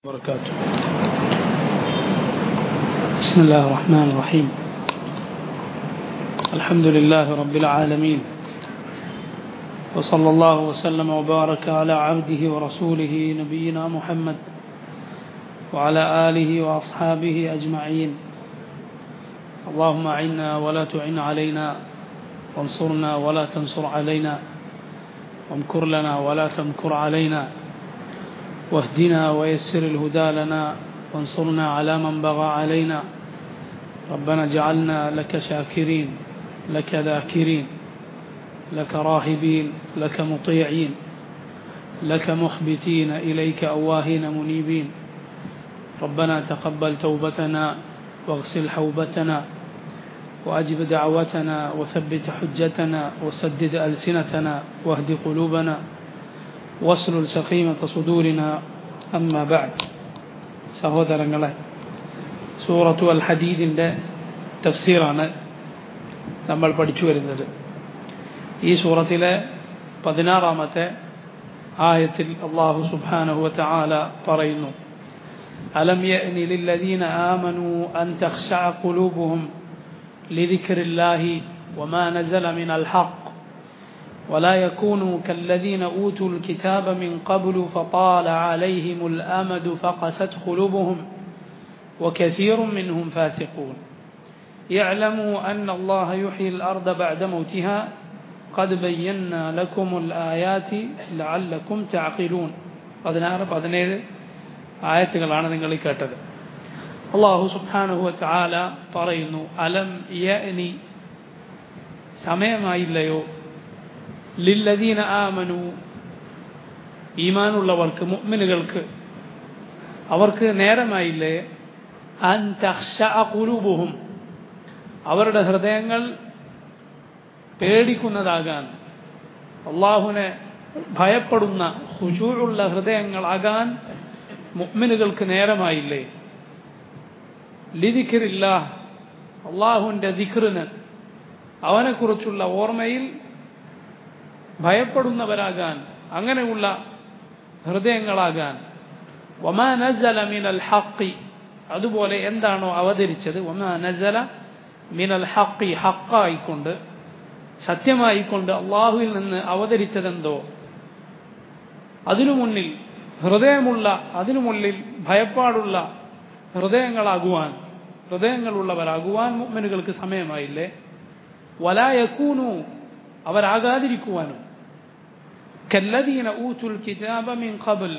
وبركاته بسم الله الرحمن الرحيم الحمد لله رب العالمين وصلى الله وسلم وبارك على عبده ورسوله نبينا محمد وعلى آله وأصحابه أجمعين اللهم أعنا ولا تعن علينا وانصرنا ولا تنصر علينا وامكر لنا ولا تمكر علينا واهدنا ويسر الهدى لنا وانصرنا على من بغى علينا ربنا اجعلنا لك شاكرين لك ذاكرين لك راهبين لك مطيعين لك مخبتين إليك أواهين منيبين ربنا تقبل توبتنا واغسل حوبتنا وأجب دعوتنا وثبت حجتنا وسدد ألسنتنا واهد قلوبنا വസ്ലുൽ സഖീമത്ത സുദൂരിന അമ്മ ബാഡ് സഹോദരങ്ങളെ സൂറത്തു അൽ ഹദീദിൻ്റെ തഫ്സീറാണ് നമ്മൾ പഠിച്ചു വരുന്നത് ഈ സൂറത്തിലെ പതിനാറാമത്തെ ആയത്തിൽ അള്ളാഹു സുബാനഹുവത്ത ആല പറയുന്നു ألم يأن للذين آمنوا أن تخشع قلوبهم لذكر الله وما نزل من الحق ولا يكونوا كالذين أوتوا الكتاب من قبل فطال عليهم الأمد فقست قلوبهم وكثير منهم فاسقون يعلموا أن الله يحيي الأرض بعد موتها قد بينا لكم الآيات لعلكم تعقلون പതിനാറ് പതിനേഴ് ആയത്തുകളാണ് നിങ്ങൾ ഈ കേട്ടത് അള്ളാഹു സുബ്ഹാനഹു ചാല പറയുന്നു അലം യനി സമയമായില്ലയോ ലില്ലദീന ആമനു ഈമാനുള്ളവർക്ക് മുഅ്മിനുകൾക്ക് അവർക്ക് നേരമായില്ലേ അൻ കുലൂബുഹും അവരുടെ ഹൃദയങ്ങൾ പേടിക്കുന്നതാകാൻ അള്ളാഹുവിനെ ഭയപ്പെടുന്ന ഹുജൂഴുള്ള ഹൃദയങ്ങളാകാൻ മുഅ്മിനുകൾക്ക് നേരമായില്ലേ ലിദിഖിറില്ല അള്ളാഹുവിൻ്റെ ദിഖറിന് അവനെക്കുറിച്ചുള്ള ഓർമ്മയിൽ ഭയപ്പെടുന്നവരാകാൻ അങ്ങനെയുള്ള ഹൃദയങ്ങളാകാൻ ഒമാ നസല മിനൽ ഹക്കി അതുപോലെ എന്താണോ അവതരിച്ചത് ഒമാ നസല മിനൽ ഹക്കി ഹക്കായിക്കൊണ്ട് സത്യമായിക്കൊണ്ട് അള്ളാഹുവിൽ നിന്ന് അവതരിച്ചതെന്തോ അതിനു മുന്നിൽ ഹൃദയമുള്ള അതിനു മുന്നിൽ ഭയപ്പാടുള്ള ഹൃദയങ്ങളാകുവാൻ ഹൃദയങ്ങളുള്ളവരാകുവാൻ മുഅ്മിനുകൾക്ക് സമയമായില്ലേ വലായക്കൂനു അവരാകാതിരിക്കുവാനും കല്ലദീന ഊത്തുൽ കിതാബ മിൻ ഖബൽ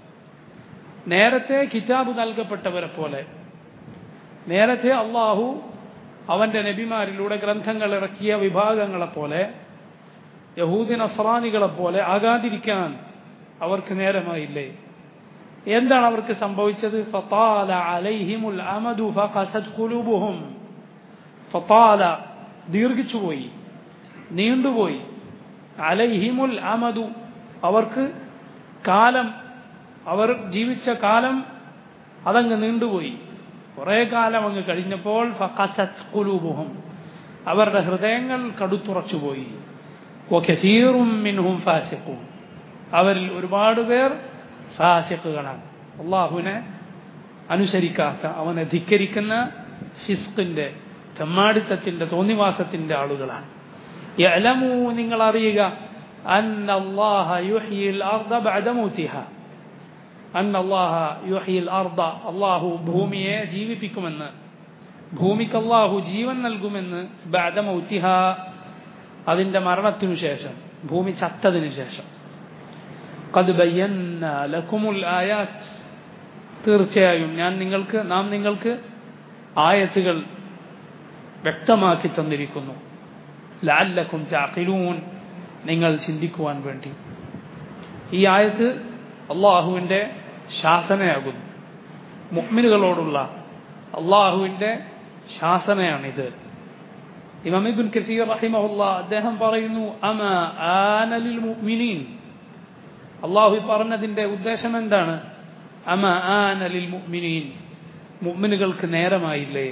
നേരത്തെ കിതാബ് നൽകപ്പെട്ടവരെ പോലെ നേരത്തെ അള്ളാഹു അവന്റെ നബിമാരിലൂടെ ഗ്രന്ഥങ്ങൾ ഇറക്കിയ വിഭാഗങ്ങളെ പോലെ യഹൂദി നസ്രാനികളെ പോലെ ആകാതിരിക്കാൻ അവർക്ക് നേരമായില്ലേ എന്താണ് അവർക്ക് സംഭവിച്ചത് ഫത്താല അലൈഹിമുൽ അമദു ഫഖസത് ഖുലൂബുഹും ഫത്താല ദീർഘിച്ചുപോയി നീണ്ടുപോയി അലൈഹിമുൽ അമദു അവർക്ക് കാലം അവർ ജീവിച്ച കാലം അതങ്ങ് നീണ്ടുപോയി കുറേ കാലം അങ്ങ് കഴിഞ്ഞപ്പോൾ ഫഖസത് ഖുലൂബുഹും അവരുടെ ഹൃദയങ്ങൾ കടുത്തുറച്ചുപോയി വകസീറും മിൻഹും ഫാസിഖൂൻ അവരിൽ ഒരുപാട് പേർ ഫാസിഖുകളാണ് അള്ളാഹുവിനെ അനുസരിക്കാത്ത അവനെ ധിക്കരിക്കുന്ന ഫിസ്കിന്റെ തെമ്മാടിത്തത്തിന്റെ തോന്നിവാസത്തിന്റെ ആളുകളാണ് യലമു നിങ്ങൾ അറിയുക അന്നല്ലാഹ യുഹ്യിൽ അർദ ബഅദ മൗതിഹ അന്നല്ലാഹ യുഹ്യിൽ അർദ അല്ലാഹു ഭൂമിയെ ജീവിപ്പിക്കുമെന്ന് ഭൂമിക്ക് അല്ലാഹു ജീവൻ നൽകുമെന്ന് ബഅദ മൗതിഹ അതിന്റെ മരണത്തിനു ശേഷം ഭൂമി ചത്തതിനു ശേഷം ഖദ് ബയ്യന്ന ലക്കുമുൽ ആയാത്ത് തീർച്ചയായും ഞാൻ നിങ്ങൾക്ക് നാം നിങ്ങൾക്ക് ആയത്തുകൾ വ്യക്തമാക്കി തന്നിരിക്കുന്നു ലാല്ലക്കും ചാക്കിലൂൻ നിങ്ങൾ ചിന്തിക്കുവാൻ വേണ്ടി ഈ ആയത്ത് അള്ളാഹുവിൻ്റെ ശാസനയാകുന്നു മുഹ്മിനുകളോടുള്ള അള്ളാഹുവിൻ്റെ ശാസനയാണിത് ഇമാമിബുൻ കസീർ റഹിമഹുല്ല അദ്ദേഹം പറയുന്നു അമ ആനലിൽ മുഅ്മിനീൻ അള്ളാഹു പറഞ്ഞതിൻ്റെ ഉദ്ദേശം എന്താണ് അമ ആനലിൽ മുഅ്മിനീൻ മുഅ്മിനുകൾക്ക് നേരമായില്ലേ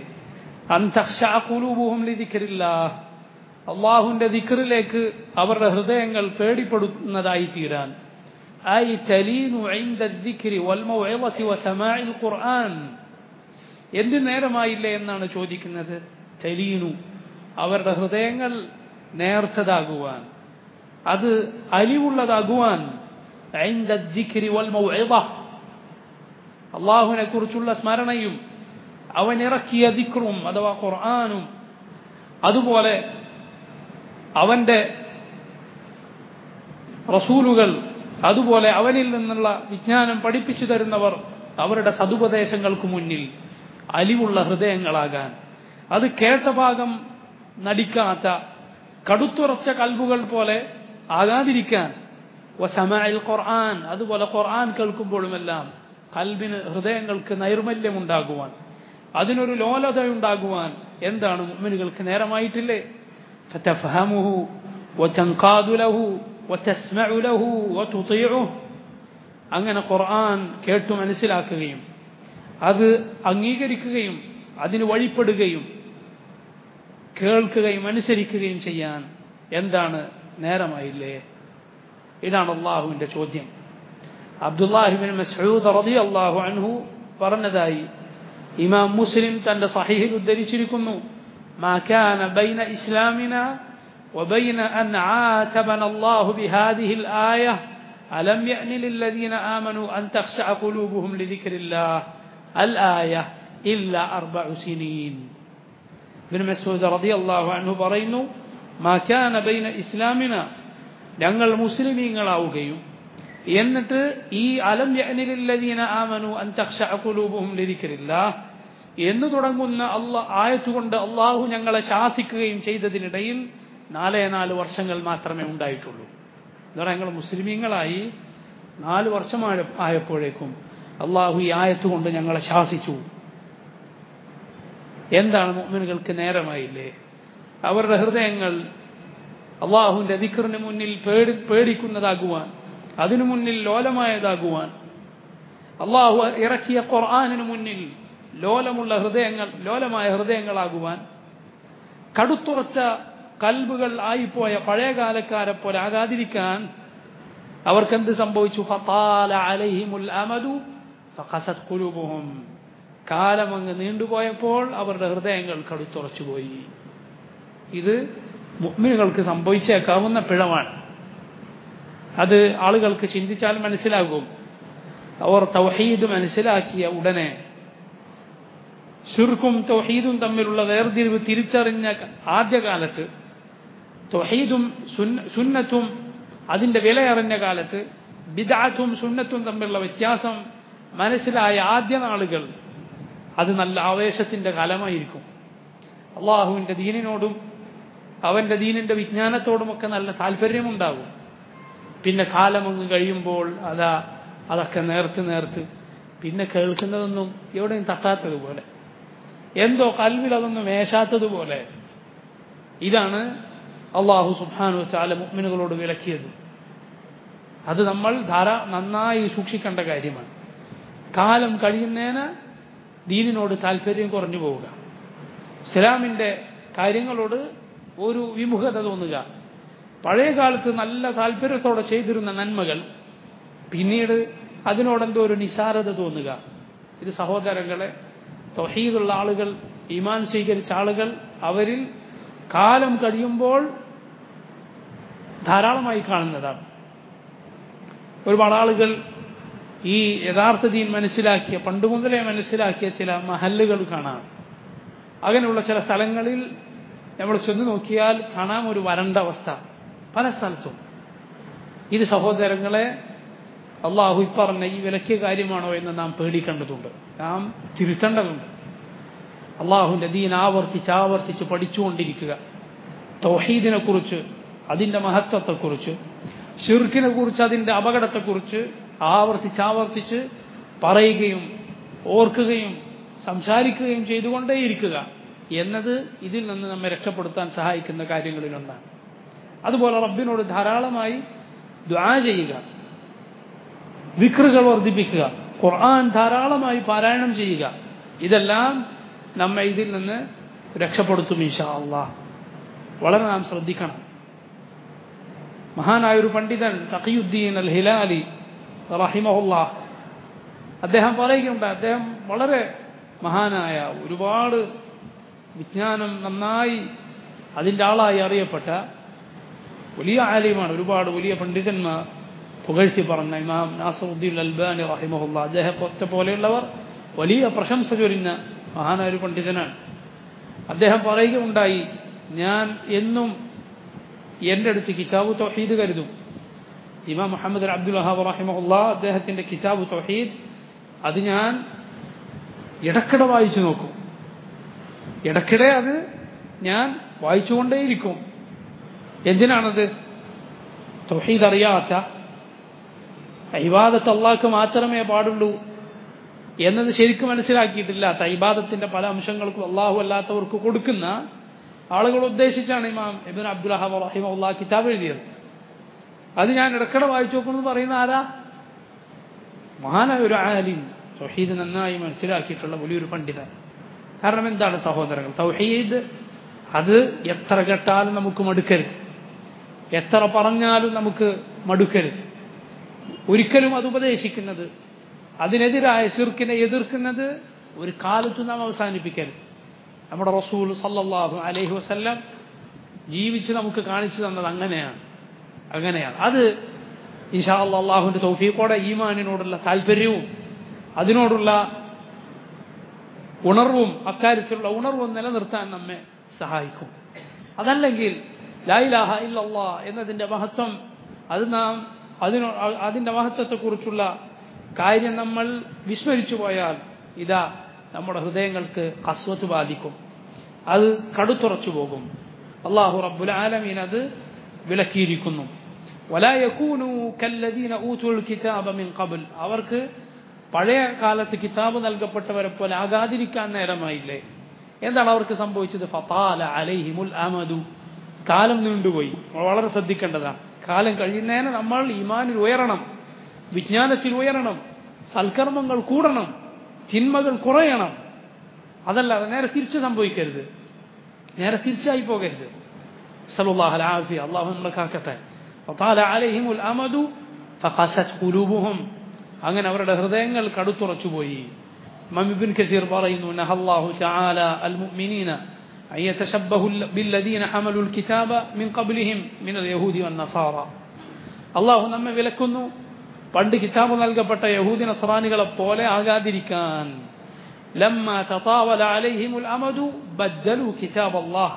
അന്തൂബുഹും ലിദിക്കരില്ല അള്ളാഹുവിന്റെ ദിക്കറിലേക്ക് അവരുടെ ഹൃദയങ്ങൾ പേടിപ്പെടുന്നതായി തീരാൻ أي تلين عند الذكر والموعظة وسماع القرآن എന്ത് നേരമായില്ല എന്നാണ് ചോദിക്കുന്നത് തെലീനു അവരുടെ ഹൃദയങ്ങൾ നേർത്തതാകുവാൻ അത് അലിവുള്ളതാകുവാൻ അള്ളാഹുവിനെ കുറിച്ചുള്ള സ്മരണയും അവൻ ഇറക്കിയ ദിക്റും അഥവാ ഖുർആാനും അതുപോലെ അവന്റെ റസൂലുകൾ അതുപോലെ അവനിൽ നിന്നുള്ള വിജ്ഞാനം പഠിപ്പിച്ചു തരുന്നവർ അവരുടെ സതുപദേശങ്ങൾക്ക് മുന്നിൽ അലിവുള്ള ഹൃദയങ്ങളാകാൻ അത് കേട്ട ഭാഗം നടിക്കാത്ത കടുത്തുറച്ച കൽബുകൾ പോലെ ആകാതിരിക്കാൻ വസമഅൽ ഖുർആൻ അതുപോലെ ഖുർആൻ കേൾക്കുമ്പോഴുമെല്ലാം കൽബിന് ഹൃദയങ്ങൾക്ക് നൈർമല്യമുണ്ടാകുവാൻ അതിനൊരു ലോലതയുണ്ടാകുവാൻ എന്താണ് മുഅ്മിനുകൾക്ക് നേരമായിട്ടില്ലേ ഫതഫഹമുഹു വതൻഖാദു ലഹു വതസ്മഉ ലഹു വതുതിഉഹു അങ്ങനെ ഖുർആൻ കേട്ടു മനസ്സിലാക്കുകയും അത് അംഗീകരിക്കുകയും അതിന് വഴിപ്പെടുകയും കേൾക്കുകയും അനുസരിക്കുകയും ചെയ്യാൻ എന്താണ് നേരമായില്ലേ ഇതാണ് അള്ളാഹുവിന്റെ ചോദ്യം അബ്ദുല്ലാഹിബിൻ മസ്ഊദ് റതി അള്ളാഹു അൻഹു പറഞ്ഞതായി ഇമാം മുസ്ലിം തന്റെ സഹീഹിൽ ഉദ്ധരിച്ചിരിക്കുന്നു ما كان بين إسلامنا وبين أن عاتبنا الله بهذه الآية ألم يأن للذين آمنوا أن تخشع قلوبهم لذكر الله الآية إلا أربع سنين ابن مسعود رضي الله عنه പറയുന്നു ما كان بين إسلامنا ഞങ്ങൾ മുസ്ലിമീങ്ങളാവുകയും എന്നിട്ട് ഈ അലം യഅനിലില്ലദീന ആമനു അൻ തഖ്ശഅ ഖുലൂബുഹും ലിദിക്രില്ലാഹ് എന്ന് തുടങ്ങുന്ന അല്ലാ ആയത്തുകൊണ്ട് അള്ളാഹു ഞങ്ങളെ ശാസിക്കുകയും ചെയ്തതിനിടയിൽ നാലേ നാല് വർഷങ്ങൾ മാത്രമേ ഉണ്ടായിട്ടുള്ളൂ എന്ന് ഞങ്ങൾ മുസ്ലിമീങ്ങളായി നാല് വർഷമായ ആയപ്പോഴേക്കും അള്ളാഹു ഈ ആയത്തുകൊണ്ട് ഞങ്ങളെ ശാസിച്ചു എന്താണ് മുഅ്മിനുകൾക്ക് നേരമായില്ലേ അവരുടെ ഹൃദയങ്ങൾ അള്ളാഹുവിന്റെ ദിക്കറിന് മുന്നിൽ പേടി പേടിക്കുന്നതാകുവാൻ അതിനു മുന്നിൽ ലോലമായതാകുവാൻ അള്ളാഹു ഇറക്കിയ ഖുർആാനിന് മുന്നിൽ ലോലമുള്ള ഹൃദയങ്ങൾ ലോലമായ ഹൃദയങ്ങളാകുവാൻ കടുത്തുറച്ച കൽബുകൾ ആയിപ്പോയ പഴയകാലക്കാരെ പോലെ ആകാതിരിക്കാൻ അവർക്കെന്ത് സംഭവിച്ചു ഫത്താല അലൈഹിമുൽ അമദു ഫഖസത് ഖുലൂബുഹും കാലം അങ്ങ് നീണ്ടുപോയപ്പോൾ അവരുടെ ഹൃദയങ്ങൾ കടുത്തുറച്ചുപോയി ഇത് മുഅ്മിനുകൾക്ക് സംഭവിച്ചേക്കാവുന്ന പിഴവാണ് അത് ആളുകൾക്ക് ചിന്തിച്ചാൽ മനസ്സിലാകും അവർ തൗഹീദ് മനസ്സിലാക്കിയ ഉടനെ ഷിർക്കും തൗഹീദും തമ്മിലുള്ള വേർതിരിവ് തിരിച്ചറിഞ്ഞ ആദ്യകാലത്ത് തൗഹീദും സുന്നത്തും അതിന്റെ വിലയറിഞ്ഞ കാലത്ത് ബിദാത്തും സുന്നത്തും തമ്മിലുള്ള വ്യത്യാസം മനസ്സിലായ ആദ്യ നാളുകൾ അത് നല്ല ആവേശത്തിന്റെ കാലമായിരിക്കും അള്ളാഹുവിന്റെ ദീനിനോടും അവന്റെ ദീനിന്റെ വിജ്ഞാനത്തോടുമൊക്കെ നല്ല താല്പര്യമുണ്ടാകും പിന്നെ കാലമങ്ങ് കഴിയുമ്പോൾ അതാ അതൊക്കെ നേർത്ത് നേർത്ത് പിന്നെ കേൾക്കുന്നതൊന്നും എവിടെയും തട്ടാത്തതുപോലെ എന്തോ കൽവിൽ അതൊന്നും മേശാത്തതുപോലെ ഇതാണ് അള്ളാഹു സുബാനു ചാല മുഗ്മിനുകളോട് വിലക്കിയത് അത് നമ്മൾ ധാരാ നന്നായി സൂക്ഷിക്കേണ്ട കാര്യമാണ് കാലം കഴിയുന്നതിന് ദീനിനോട് താല്പര്യം കുറഞ്ഞു പോവുക ഇസ്ലാമിന്റെ കാര്യങ്ങളോട് ഒരു വിമുഖത തോന്നുക പഴയ കാലത്ത് നല്ല താല്പര്യത്തോടെ ചെയ്തിരുന്ന നന്മകൾ പിന്നീട് അതിനോടെന്തോ ഒരു നിസാരത തോന്നുക ഇത് സഹോദരങ്ങളെ തൊഹീദുള്ള ആളുകൾ ഈമാൻ സ്വീകരിച്ച ആളുകൾ അവരിൽ കാലം കഴിയുമ്പോൾ ധാരാളമായി കാണുന്നതാണ് ഒരുപാട് ആളുകൾ ഈ യഥാർത്ഥ ദീൻ മനസ്സിലാക്കിയ പണ്ട് മുതലേ മനസ്സിലാക്കിയ ചില മഹല്ലുകൾ കാണാം അങ്ങനെയുള്ള ചില സ്ഥലങ്ങളിൽ നമ്മൾ ചെന്ന് നോക്കിയാൽ കാണാം ഒരു വരണ്ട അവസ്ഥ പല സ്ഥലത്തും ഇത് സഹോദരങ്ങളെ അള്ളാഹു ഇപ്പറഞ്ഞ ഈ വിലക്കിയ കാര്യമാണോ എന്ന് നാം പേടിക്കേണ്ടതുണ്ട് നാം തിരുത്തേണ്ടതുണ്ട് അള്ളാഹുവിന്റെ ദീൻ ആവർത്തിച്ച് ആവർത്തിച്ച് പഠിച്ചുകൊണ്ടിരിക്കുക തൗഹീദിനെ കുറിച്ച് അതിന്റെ മഹത്വത്തെക്കുറിച്ച് ഷിർക്കിനെ കുറിച്ച് അതിന്റെ അപകടത്തെക്കുറിച്ച് ആവർത്തിച്ച് ആവർത്തിച്ച് പറയുകയും ഓർക്കുകയും സംസാരിക്കുകയും ചെയ്തുകൊണ്ടേയിരിക്കുക എന്നത് ഇതിൽ നിന്ന് നമ്മെ രക്ഷപ്പെടുത്താൻ സഹായിക്കുന്ന കാര്യങ്ങളിലൊന്നാണ് അതുപോലെ റബ്ബിനോട് ധാരാളമായി ദ്വാ ചെയ്യുക വിക്രുകൾ വർദ്ധിപ്പിക്കുക ഖുർആൻ ധാരാളമായി പാരായണം ചെയ്യുക ഇതെല്ലാം നമ്മെ ഇതിൽ നിന്ന് രക്ഷപ്പെടുത്തും ഇൻഷാ അള്ളാഹ് വളരെ നാം ശ്രദ്ധിക്കണം മഹാനായ ഒരു പണ്ഡിതൻ തഖിയുദ്ദീൻ അൽ ഹിലാലി റഹിമഹുല്ല അദ്ദേഹം പറയുകയുണ്ട് അദ്ദേഹം വളരെ മഹാനായ ഒരുപാട് വിജ്ഞാനം നന്നായി അതിൻ്റെ ആളായി അറിയപ്പെട്ട വലിയ ആലിമാണ് ഒരുപാട് വലിയ പണ്ഡിതന്മാർ പുകഴ്ത്തി പറഞ്ഞ ഇമാം നാസറുദ്ദീൻ അൽബാനി റഹിമഹുല്ല അദ്ദേഹത്തെ പോലെയുള്ളവർ വലിയ പ്രശംസ ചൊരിഞ്ഞ മഹാനായ ഒരു പണ്ഡിതനാണ് അദ്ദേഹം പറയുകയുണ്ടായി ഞാൻ എന്നും എൻ്റെ അടുത്ത് കിതാബ് തൊഹീദ് കരുതും ഇമാം മുഹമ്മദ് അബ്ദുൽ വഹാബ് റഹിമഹുല്ല അദ്ദേഹത്തിൻ്റെ കിതാബ് തൊഹീദ് അത് ഞാൻ ഇടക്കിടെ വായിച്ചു നോക്കും ഇടക്കിടെ അത് ഞാൻ വായിച്ചുകൊണ്ടേയിരിക്കും എന്തിനാണത് തൊഹീദ് അറിയാത്ത ഇബാദത്ത് അള്ളാഹ്ക്ക് മാത്രമേ പാടുള്ളൂ എന്നത് ശരിക്കും മനസ്സിലാക്കിയിട്ടില്ലാത്ത ഇബാദത്തിന്റെ പല അംശങ്ങൾക്കും അള്ളാഹു അല്ലാത്തവർക്ക് കൊടുക്കുന്ന ആളുകൾ ഉദ്ദേശിച്ചാണ് ഇമാം ഇബിൻ അബ്ദുൽ ഹബ റഹിമുള്ള കിതാബ് എഴുതിയത് അത് ഞാൻ ഇടക്കിടെ വായിച്ചു നോക്കുന്നു പറയുന്ന ആരാ മഹാനായ ഒരു ആലിം തൗഹീദ് നന്നായി മനസ്സിലാക്കിയിട്ടുള്ള വലിയൊരു പണ്ഡിതൻ കാരണം എന്താണ് സഹോദരങ്ങൾ തൗഹീദ് അത് എത്ര കേട്ടാലും നമുക്ക് മടുക്കരുത് എത്ര പറഞ്ഞാലും നമുക്ക് മടുക്കരുത് ഒരിക്കലും അത് ഉപദേശിക്കുന്നത് അതിനെതിരായ ശിർക്കിനെ എതിർക്കുന്നത് ഒരു കാലത്തും നാം അവസാനിപ്പിക്കരുത് നമ്മുടെ റസൂൽ സല്ലല്ലാഹു അലൈഹി വസല്ലം ജീവിച്ച് നമുക്ക് കാണിച്ചു തന്നത് അങ്ങനെയാണ് അങ്ങനെയാണ് അത് ഇൻഷാ അള്ളാഹുവിൻ്റെ തൗഫീഖോടെ ഈമാനിനോടുള്ള താല്പര്യവും അതിനോടുള്ള ഉണർവും അക്കാര്യത്തിലുള്ള ഉണർവും നിലനിർത്താൻ നമ്മെ സഹായിക്കും അതല്ലെങ്കിൽ ലായിലാഹ ഇല്ലല്ലാ എന്നതിൻ്റെ മഹത്വം അത് നാം അതിനോ അതിൻ്റെ മഹത്വത്തെക്കുറിച്ചുള്ള കാര്യം നമ്മൾ വിസ്മരിച്ചു പോയാൽ ഇതാ നമ്മുടെ ഹൃദയങ്ങൾക്ക് കസ്വത്ത് ബാധിക്കും അത് കടുത്തുറച്ചു പോകും അള്ളാഹു റബ്ബുൽ ആലമീൻ അത് വിലക്കിയിരിക്കുന്നു ولا يكونوا كالذين اوتوا الكتاب من قبل അവർക്ക് പഴയ കാലത്ത് കിതാബ് നൽകപ്പെട്ടവരെ പോലെ ആകാതിരിക്കാൻ നേരമായില്ലേ എന്താണ് അവർക്ക് സംഭവിച്ചത് ഫതാല അലൈഹിമുൽ അമദു കാലം നീണ്ടുപോയി വളരെ ശ്രദ്ധിക്കേണ്ടതാണ് കാലം കഴിയുന്നതിന് നമ്മൾ ഈമാനിൽ ഉയരണം വിജ്ഞാനത്തിൽ ഉയരണം സൽക്കർമ്മങ്ങൾ കൂടണം തിന്മകൾ കുറയണം അതല്ലാതെ നേരെ തിരിച്ച് സംഭവിക്കരുത് നേരെ തിരിച്ചായി പോകരുത് സലുല്ലാഹ് അലാഫി അള്ളാഹു നമ്മളെ കാക്കട്ടെ فطال عليهم الأمد فقست قلوبهم അങ്ങനെ അവരുടെ ഹൃദയങ്ങൾ കടുത്തുറച്ചുപോയി മമിബിൻ കസീർ പറയുന്നു നഹല്ലാഹു തആല അൽ മുഅ്മിനീന أن يتشبهوا بالذين حملوا الكتاب من قبلهم من اليهود والنصارى അള്ളാഹു നമ്മെ വിലക്കുന്നു പണ്ട് കിതാബ് നൽകപ്പെട്ട യഹൂദി നസ്രാനികളെ പോലെ ആകാതിരിക്കാൻ ലമ്മ തതാവല അലൈഹിമുൽ അമദു ബദ്ദലു കിതാബ് അല്ലാഹ്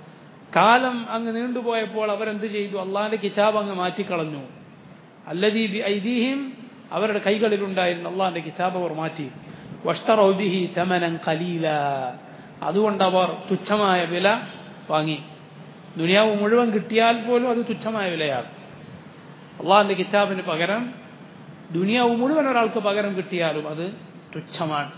കാലം അങ്ങ് നീണ്ടുപോയപ്പോൾ അവരെന്ത് ചെയ്തു അള്ളാഹിന്റെ കിതാബ് അങ്ങ് മാറ്റിക്കളഞ്ഞു അല്ലദീ ബി ഐദീഹിം അവരുടെ കൈകളിലുണ്ടായിരുന്ന അള്ളാഹിന്റെ കിതാബ് അവർ മാറ്റി വഷ്തറൗബിഹി സമനൻ ഖലീല അതുകൊണ്ട് അവർ തുച്ഛമായ വില വാങ്ങി ദുനിയാവ് മുഴുവൻ കിട്ടിയാൽ പോലും അത് തുച്ഛമായ വിലയാണ് അള്ളാഹിന്റെ കിതാബിന് പകരം ദുനിയാവ് മുഴുവൻ ഒരാൾക്ക് പകരം കിട്ടിയാലും അത് തുച്ഛമാണ്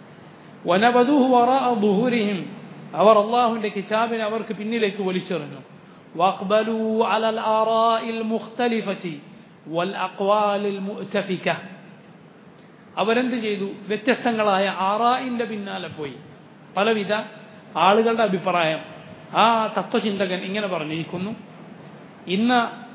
വനബദുഹു വറാഅ ദുഹൂരിഹിം അവർ അള്ളാഹുവിന്റെ കിതാബിനെ അവർക്ക് പിന്നിലേക്ക് വലിച്ചെറിഞ്ഞു واقبلوا على الآراء المختلفة والأقوال المؤتفكة അവരെന്ത് ചെയ്തു വ്യത്യസ്തങ്ങളായ ആറായിന്റെ പിന്നാലെ പോയി പലവിധ ആളുകളുടെ അഭിപ്രായം ആ തത്വചിന്തകൻ ഇങ്ങനെ പറഞ്ഞിരിക്കുന്നു ഇന്ന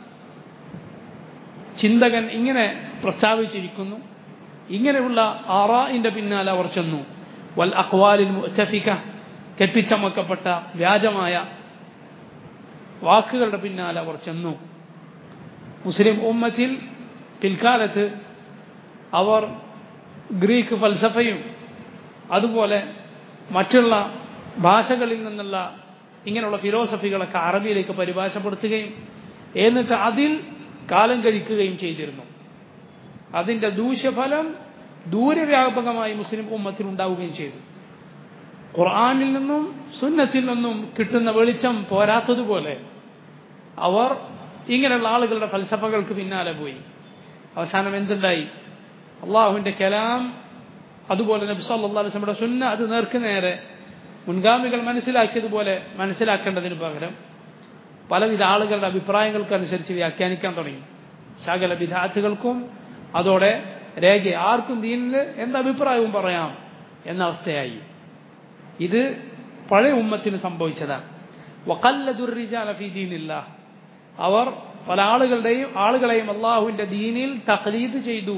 ചിന്തകൻ ഇങ്ങനെ പ്രസ്താവിച്ചിരിക്കുന്നു ഇങ്ങനെയുള്ള ആറായിന്റെ പിന്നാലെ അവർ ചെന്നു വൽ അഖ്വാലിൽ മുഅ്തഫിക കെട്ടിച്ചമക്കപ്പെട്ട വ്യാജമായ വാക്കുകളുടെ പിന്നാലെ അവർ ചെന്നു മുസ്ലിം ഉമ്മത്തിൽ പിൽക്കാലത്ത് അവർ ഗ്രീക്ക് ഫൽസഫയും അതുപോലെ മറ്റുള്ള ഭാഷകളിൽ നിന്നുള്ള ഇങ്ങനെയുള്ള ഫിലോസഫികളൊക്കെ അറബിയിലേക്ക് പരിഭാഷപ്പെടുത്തുകയും എന്നിട്ട് അതിൽ കാലം കഴിക്കുകയും ചെയ്തിരുന്നു അതിൻ്റെ ദൂഷ്യഫലം ദൂരവ്യാപകമായി മുസ്ലിം ഉമ്മത്തിൽ ഉണ്ടാവുകയും ചെയ്തു ഖുർആാനിൽ നിന്നും സുന്നത്തിൽ നിന്നും കിട്ടുന്ന വെളിച്ചം പോരാത്തതുപോലെ അവർ ഇങ്ങനെയുള്ള ആളുകളുടെ ഫൽസഫകൾക്ക് പിന്നാലെ പോയി അവസാനം എന്തുണ്ടായി അള്ളാഹുവിൻ്റെ കലാം അതുപോലെ നബി സല്ലല്ലാഹു അലൈഹി വസല്ലമയുടെ സുന്ന അത് നേർക്ക് നേരെ മുൻഗാമികൾ മനസ്സിലാക്കിയതുപോലെ മനസ്സിലാക്കേണ്ടതിന് പകരം പലവിധ ആളുകളുടെ അഭിപ്രായങ്ങൾക്കനുസരിച്ച് വ്യാഖ്യാനിക്കാൻ തുടങ്ങി സകല വിധാർത്ഥികൾക്കും അതോടെ രേഖ ആർക്കും ദീനിൽ എന്ത് അഭിപ്രായവും പറയാം എന്ന അവസ്ഥയായി ഇത് പഴയ ഉമ്മത്തിന് സംഭവിച്ചതാണ് വഖല്ലദുർരിജാല ഫീ ദീനില്ല അവർ പല ആളുകളുടെയും ആളുകളെയും അള്ളാഹുവിന്റെ ദീനിൽ തഖലീദ് ചെയ്തു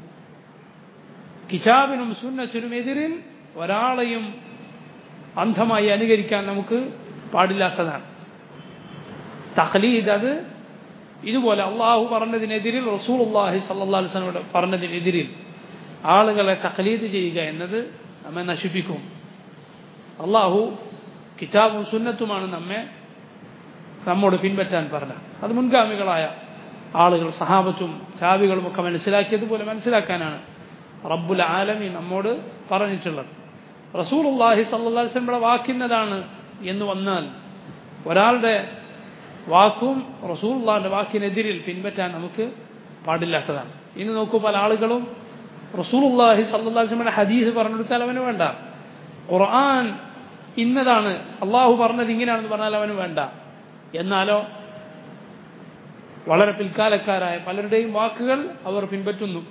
കിതാബിനും സുന്നത്തിനും എതിരിൽ ഒരാളെയും അന്ധമായി അനുകരിക്കാൻ നമുക്ക് പാടില്ലാത്തതാണ് തഖലീദ് അത് ഇതുപോലെ അള്ളാഹു പറഞ്ഞതിനെതിരിൽ റസൂൽ അള്ളാഹി സല്ലാ വസ്ലമോട് പറഞ്ഞതിനെതിരിൽ ആളുകളെ തഖലീദ് ചെയ്യുക എന്നത് നമ്മെ നശിപ്പിക്കും അള്ളാഹു കിതാബും സുന്നത്തുമാണ് നമ്മെ നമ്മോട് പിൻപറ്റാൻ പറഞ്ഞ അത് മുൻഗാമികളായ ആളുകൾ സഹാബത്തും ചാവികളും ഒക്കെ മനസ്സിലാക്കിയതുപോലെ മനസ്സിലാക്കാനാണ് റബ്ബുൽ ആലമി നമ്മോട് പറഞ്ഞിട്ടുള്ളത് റസൂൽ അള്ളാഹി സല്ലാസ്ലമിയുടെ വാക്കിന്നതാണ് എന്ന് വന്നാൽ ഒരാളുടെ വാക്കും റസൂൽ അള്ളാഹിന്റെ വാക്കിനെതിരിൽ പിൻപറ്റാൻ നമുക്ക് പാടില്ലാത്തതാണ് ഇന്ന് നോക്കൂ പല ആളുകളും റസൂൽ അള്ളാഹി സല്ലാസ്ലമിയുടെ ഹദീസ് പറഞ്ഞെടുത്താൽ അവന് വേണ്ട ഖുർആൻ ഇന്നതാണ് അള്ളാഹു പറഞ്ഞത് ഇങ്ങനെയാണെന്ന് പറഞ്ഞാൽ അവന് വേണ്ട എന്നാലോ വളരെ പിൽക്കാലക്കാരായ പലരുടെയും വാക്കുകൾ അവർ പിൻപറ്റുന്നു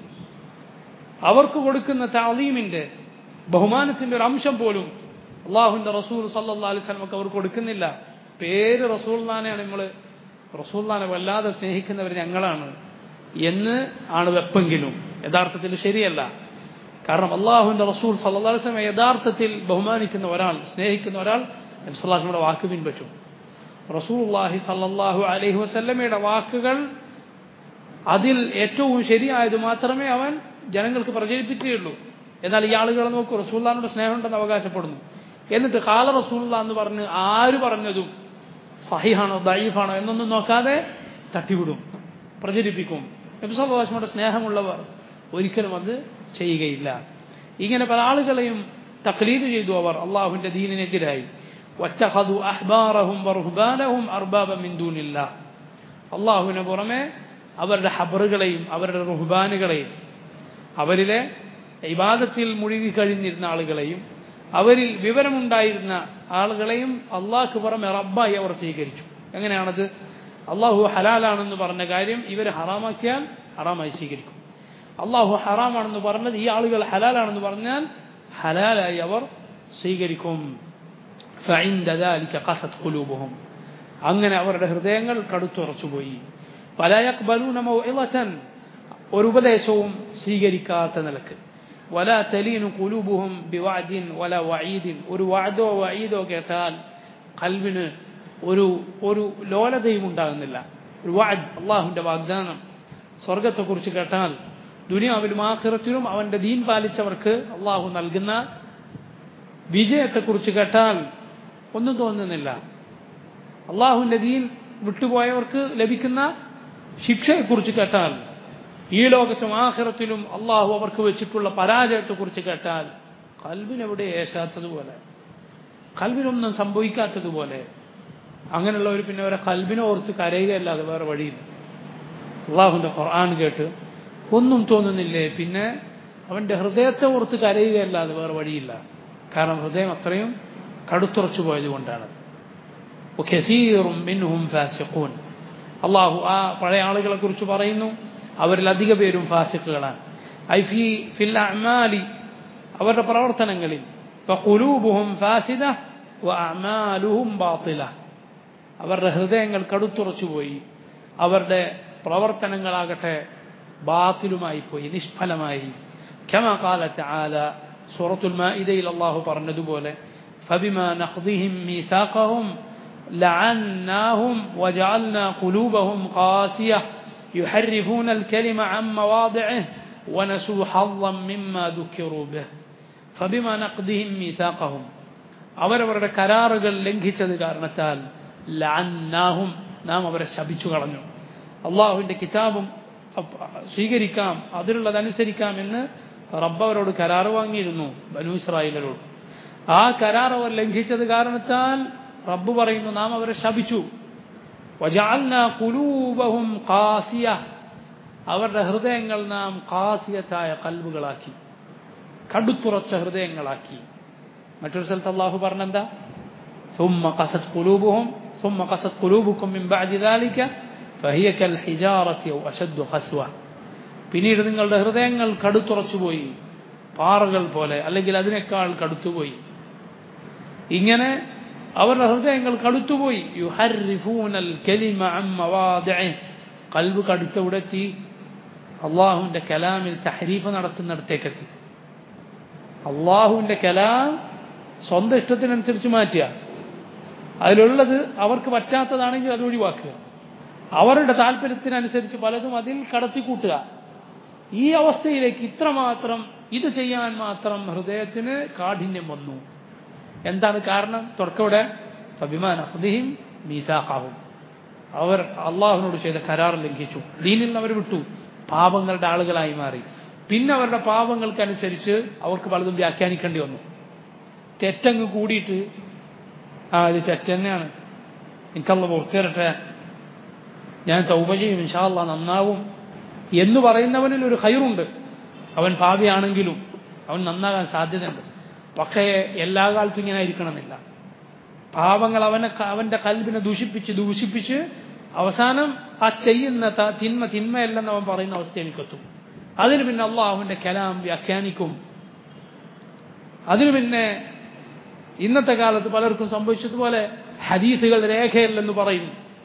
അവർക്ക് കൊടുക്കുന്ന താലീമിന്റെ ബഹുമാനത്തിന്റെ ഒരു അംശം പോലും അള്ളാഹുവിന്റെ റസൂൽ സല്ലാ അലൈഹി സ്വലമൊക്കെ അവർ കൊടുക്കുന്നില്ല പേര് റസൂൽനാനെയാണ് നമ്മൾ റസൂൽനാനെ വല്ലാതെ സ്നേഹിക്കുന്നവർ ഞങ്ങളാണ് എന്ന് ആണ് വെപ്പെങ്കിലും യഥാർത്ഥത്തിൽ ശരിയല്ല കാരണം അള്ളാഹുവിന്റെ റസൂൽ സല്ലാ അലൈഹി സ്വലമെ യഥാർത്ഥത്തിൽ ബഹുമാനിക്കുന്ന ഒരാൾ സ്നേഹിക്കുന്ന ഒരാൾ നബ്സല്ലാസ്മയുടെ വാക്ക് പിൻപറ്റും റസൂൽല്ലാഹി സല്ലാഹു അലൈഹി വസല്ലമയുടെ വാക്കുകൾ അതിൽ ഏറ്റവും ശരിയായത് മാത്രമേ അവൻ ജനങ്ങൾക്ക് പ്രചരിപ്പിക്കുകയുള്ളൂ എന്നാൽ ഈ ആളുകളെ നോക്കൂ റസൂല്ലാനോട് സ്നേഹമുണ്ടെന്ന് അവകാശപ്പെടുന്നു എന്നിട്ട് കാല റസൂല്ല എന്ന് പറഞ്ഞ് ആര് പറഞ്ഞതും സഹിഹാണോ ദൈഫാണോ എന്നൊന്നും നോക്കാതെ തട്ടിവിടും പ്രചരിപ്പിക്കും നബിസ്വലാസ്മയുടെ സ്നേഹമുള്ളവർ ഒരിക്കലും അത് ചെയ്യുകയില്ല ഇങ്ങനെ പല ആളുകളെയും തക്ലീദ് ചെയ്തു അവർ അള്ളാഹുവിന്റെ ദീനിനെതിരായി واتخذوا أحبارهم ورهبانهم أربابا من دون الله അള്ളാഹുവിന് പുറമെ അവരുടെ ഹബറുകളെയും അവരുടെ റുഹ്ബാനുകളെയും അവരിലെ ഇബാദത്തിൽ മുഴുകി കഴിഞ്ഞിരുന്ന ആളുകളെയും അവരിൽ വിവരമുണ്ടായിരുന്ന ആളുകളെയും അള്ളാഹ്ക്ക് പുറമെ റബ്ബായി അവർ സ്വീകരിച്ചു എങ്ങനെയാണത് അള്ളാഹു ഹലാലാണെന്ന് പറഞ്ഞ കാര്യം ഇവർ ഹറാമാക്കിയാൽ ഹറാമായി സ്വീകരിക്കും അള്ളാഹു ഹറാമാണെന്ന് പറഞ്ഞത് ഈ ആളുകൾ ഹലാലാണെന്ന് പറഞ്ഞാൽ ഹലാലായി അവർ സ്വീകരിക്കും فعند ذلك قست قلوبهم അങ്ങനെ അവരുടെ ഹൃദയങ്ങൾ കടുത്തുറച്ചുപോയി പല യക്ബലൂന മൗഇളതൻ ഒരു ഉപദേശവും സ്വീകരിക്കാത്ത നിലക്ക് വല തലീനു കുലൂബുഹും ബിവാദിൻ വല വഈദിൻ ഒരു വഅദോ വഈദോ കേട്ടാൽ കൽവിന് ഒരു ഒരു ലോലതയും ഉണ്ടാകുന്നില്ല ഒരു വഅദ് അള്ളാഹുവിന്റെ വാഗ്ദാനം സ്വർഗത്തെക്കുറിച്ച് കേട്ടാൽ ദുനിയാവിലും ആഖിറത്തിലും അവന്റെ ദീൻ പാലിച്ചവർക്ക് അള്ളാഹു നൽകുന്ന വിജയത്തെക്കുറിച്ച് കേട്ടാൽ ഒന്നും തോന്നുന്നില്ല അള്ളാഹുവിന്റെ ദീൻ വിട്ടുപോയവർക്ക് ലഭിക്കുന്ന ശിക്ഷയെക്കുറിച്ച് കേട്ടാൽ ഈ ലോകത്തും ആഖിറത്തിലും അള്ളാഹു അവർക്ക് വെച്ചിട്ടുള്ള പരാജയത്തെക്കുറിച്ച് കേട്ടാൽ കൽബിനെവിടെ ഏശാത്തതുപോലെ കൽബിനൊന്നും സംഭവിക്കാത്തതുപോലെ അങ്ങനെയുള്ളവർ പിന്നെ അവരെ കൽബിനെ ഓർത്ത് കരയുകയല്ലാതെ വേറെ വഴിയില്ല അള്ളാഹുവിന്റെ ഖുർആൻ കേട്ട് ഒന്നും തോന്നുന്നില്ലേ പിന്നെ അവന്റെ ഹൃദയത്തെ ഓർത്ത് കരയുകയല്ലാതെ വേറെ വഴിയില്ല കാരണം ഹൃദയം അത്രയും കടുത്തുറച്ചു പോയതുകൊണ്ടാണ് അള്ളാഹു ആ പഴയ ആളുകളെ കുറിച്ച് പറയുന്നു അവരിൽ അധിക പേരും ഫാസിക്കുകളാണ് ഐ ഫി ഫിൽ അമാലി അവരുടെ പ്രവർത്തനങ്ങളിൽ ഫാസിദ അമാലുഹും ബാത്തില അവരുടെ ഹൃദയങ്ങൾ കടുത്തുറച്ചുപോയി അവരുടെ പ്രവർത്തനങ്ങളാകട്ടെ ബാത്തിലുമായി പോയി നിഷ്ഫലമായി كما قال تعالى سورة المائدة إلى الله പറഞ്ഞതുപോലെ فبما نقضهم ميثاقهم لعناهم وجعلنا قلوبهم قاسية يحرفون الكلم عن مواضعه ونسوا حظا مما ذكروا به فبما نقضهم ميثاقهم അവരവരുടെ കരാറുകൾ ലംഘിച്ചത് കാരണത്താൽ ലഅന്നാഹും നാം അവരെ ശപിച്ചു കളഞ്ഞു അള്ളാഹുവിന്റെ കിതാബും സ്വീകരിക്കാം അതിലുള്ളതനുസരിക്കാം എന്ന് റബ്ബ് അവരോട് കരാർ വാങ്ങിയിരുന്നു ബനു ഇസ്രായേലരോട് ആ കരാർ അവർ ലംഘിച്ചത് കാരണത്താൽ റബ്ബ് പറയുന്നു നാം അവരെ ശപിച്ചു അവരുടെ ഹൃദയങ്ങൾ നാം കാസിയത്തായ കൽബുകളാക്കി കടുത്തുറച്ച ഹൃദയങ്ങളാക്കി മറ്റൊരു സ്ഥലത്ത് അള്ളാഹു പറഞ്ഞെന്താ ثم قست قلوبهم ثم قست قلوبكم من بعد ذلك فهي كالحجارة أو أشد قسوة പിന്നീട് നിങ്ങളുടെ ഹൃദയങ്ങൾ കടുത്തുറച്ചുപോയി പാറകൾ പോലെ അല്ലെങ്കിൽ അതിനേക്കാൾ കടുത്തുപോയി ഇങ്ങനെ അവരുടെ ഹൃദയങ്ങൾ കടുത്തുപോയി യുഹർരിഫൂനൽ കലിമ അൻ മവാദിഇ കൽബ് കടുത്തവിടെ എത്തി അള്ളാഹുവിൻ്റെ കലാമിൽ തഹരീഫ് നടത്തുന്നിടത്തേക്കെത്തി അള്ളാഹുവിൻ്റെ കലാം സ്വന്തം ഇഷ്ടത്തിനനുസരിച്ച് മാറ്റുക അതിലുള്ളത് അവർക്ക് പറ്റാത്തതാണെങ്കിൽ അത് ഒഴിവാക്കുക അവരുടെ താല്പര്യത്തിനനുസരിച്ച് പലതും അതിൽ കടത്തിക്കൂട്ടുക ഈ അവസ്ഥയിലേക്ക് ഇത്രമാത്രം ഇത് ചെയ്യാൻ മാത്രം ഹൃദയത്തിന് കാഠിന്യം വന്നു എന്താണ് കാരണം തുടക്കവിടെ അഭിമാന ഹൃദയം മീസാക്കാവും അവർ അള്ളാഹുവിനോട് ചെയ്ത കരാർ ലംഘിച്ചു ദീനിൽ നിന്ന് അവർ വിട്ടു പാപങ്ങളുടെ ആളുകളായി മാറി പിന്നെ അവരുടെ പാപങ്ങൾക്കനുസരിച്ച് അവർക്ക് പലതും വ്യാഖ്യാനിക്കേണ്ടി വന്നു തെറ്റങ്ങ് കൂടിയിട്ട് ആ ഇത് തെറ്റ് തന്നെയാണ് എനിക്കല്ല പുറത്തിരട്ടെ ഞാൻ തൗബ ചെയ്യും ഇൻഷാല്ല നന്നാവും എന്ന് പറയുന്നവനിൽ ഒരു ഹൈറുണ്ട് അവൻ ഭാവിയാണെങ്കിലും അവൻ നന്നാകാൻ സാധ്യതയുണ്ട് പക്ഷേ എല്ലാ കാലത്തും ഇങ്ങനെ ആയിരിക്കണമെന്നില്ല പാപങ്ങൾ അവനെ അവന്റെ കൽബിനെ ദൂഷിപ്പിച്ച് ദൂഷിപ്പിച്ച് അവസാനം ആ ചെയ്യുന്ന ത- തിന്മ തിന്മയല്ലെന്ന് അവൻ പറയുന്ന അവസ്ഥ എനിക്കെത്തും അതിന് പിന്നെ അള്ളാഹുവിന്റെ കലാം വ്യാഖ്യാനിക്കും അതിന് പിന്നെ ഇന്നത്തെ കാലത്ത് പലർക്കും സംഭവിച്ചതുപോലെ ഹദീസുകൾ രേഖയല്ലെന്ന് പറയും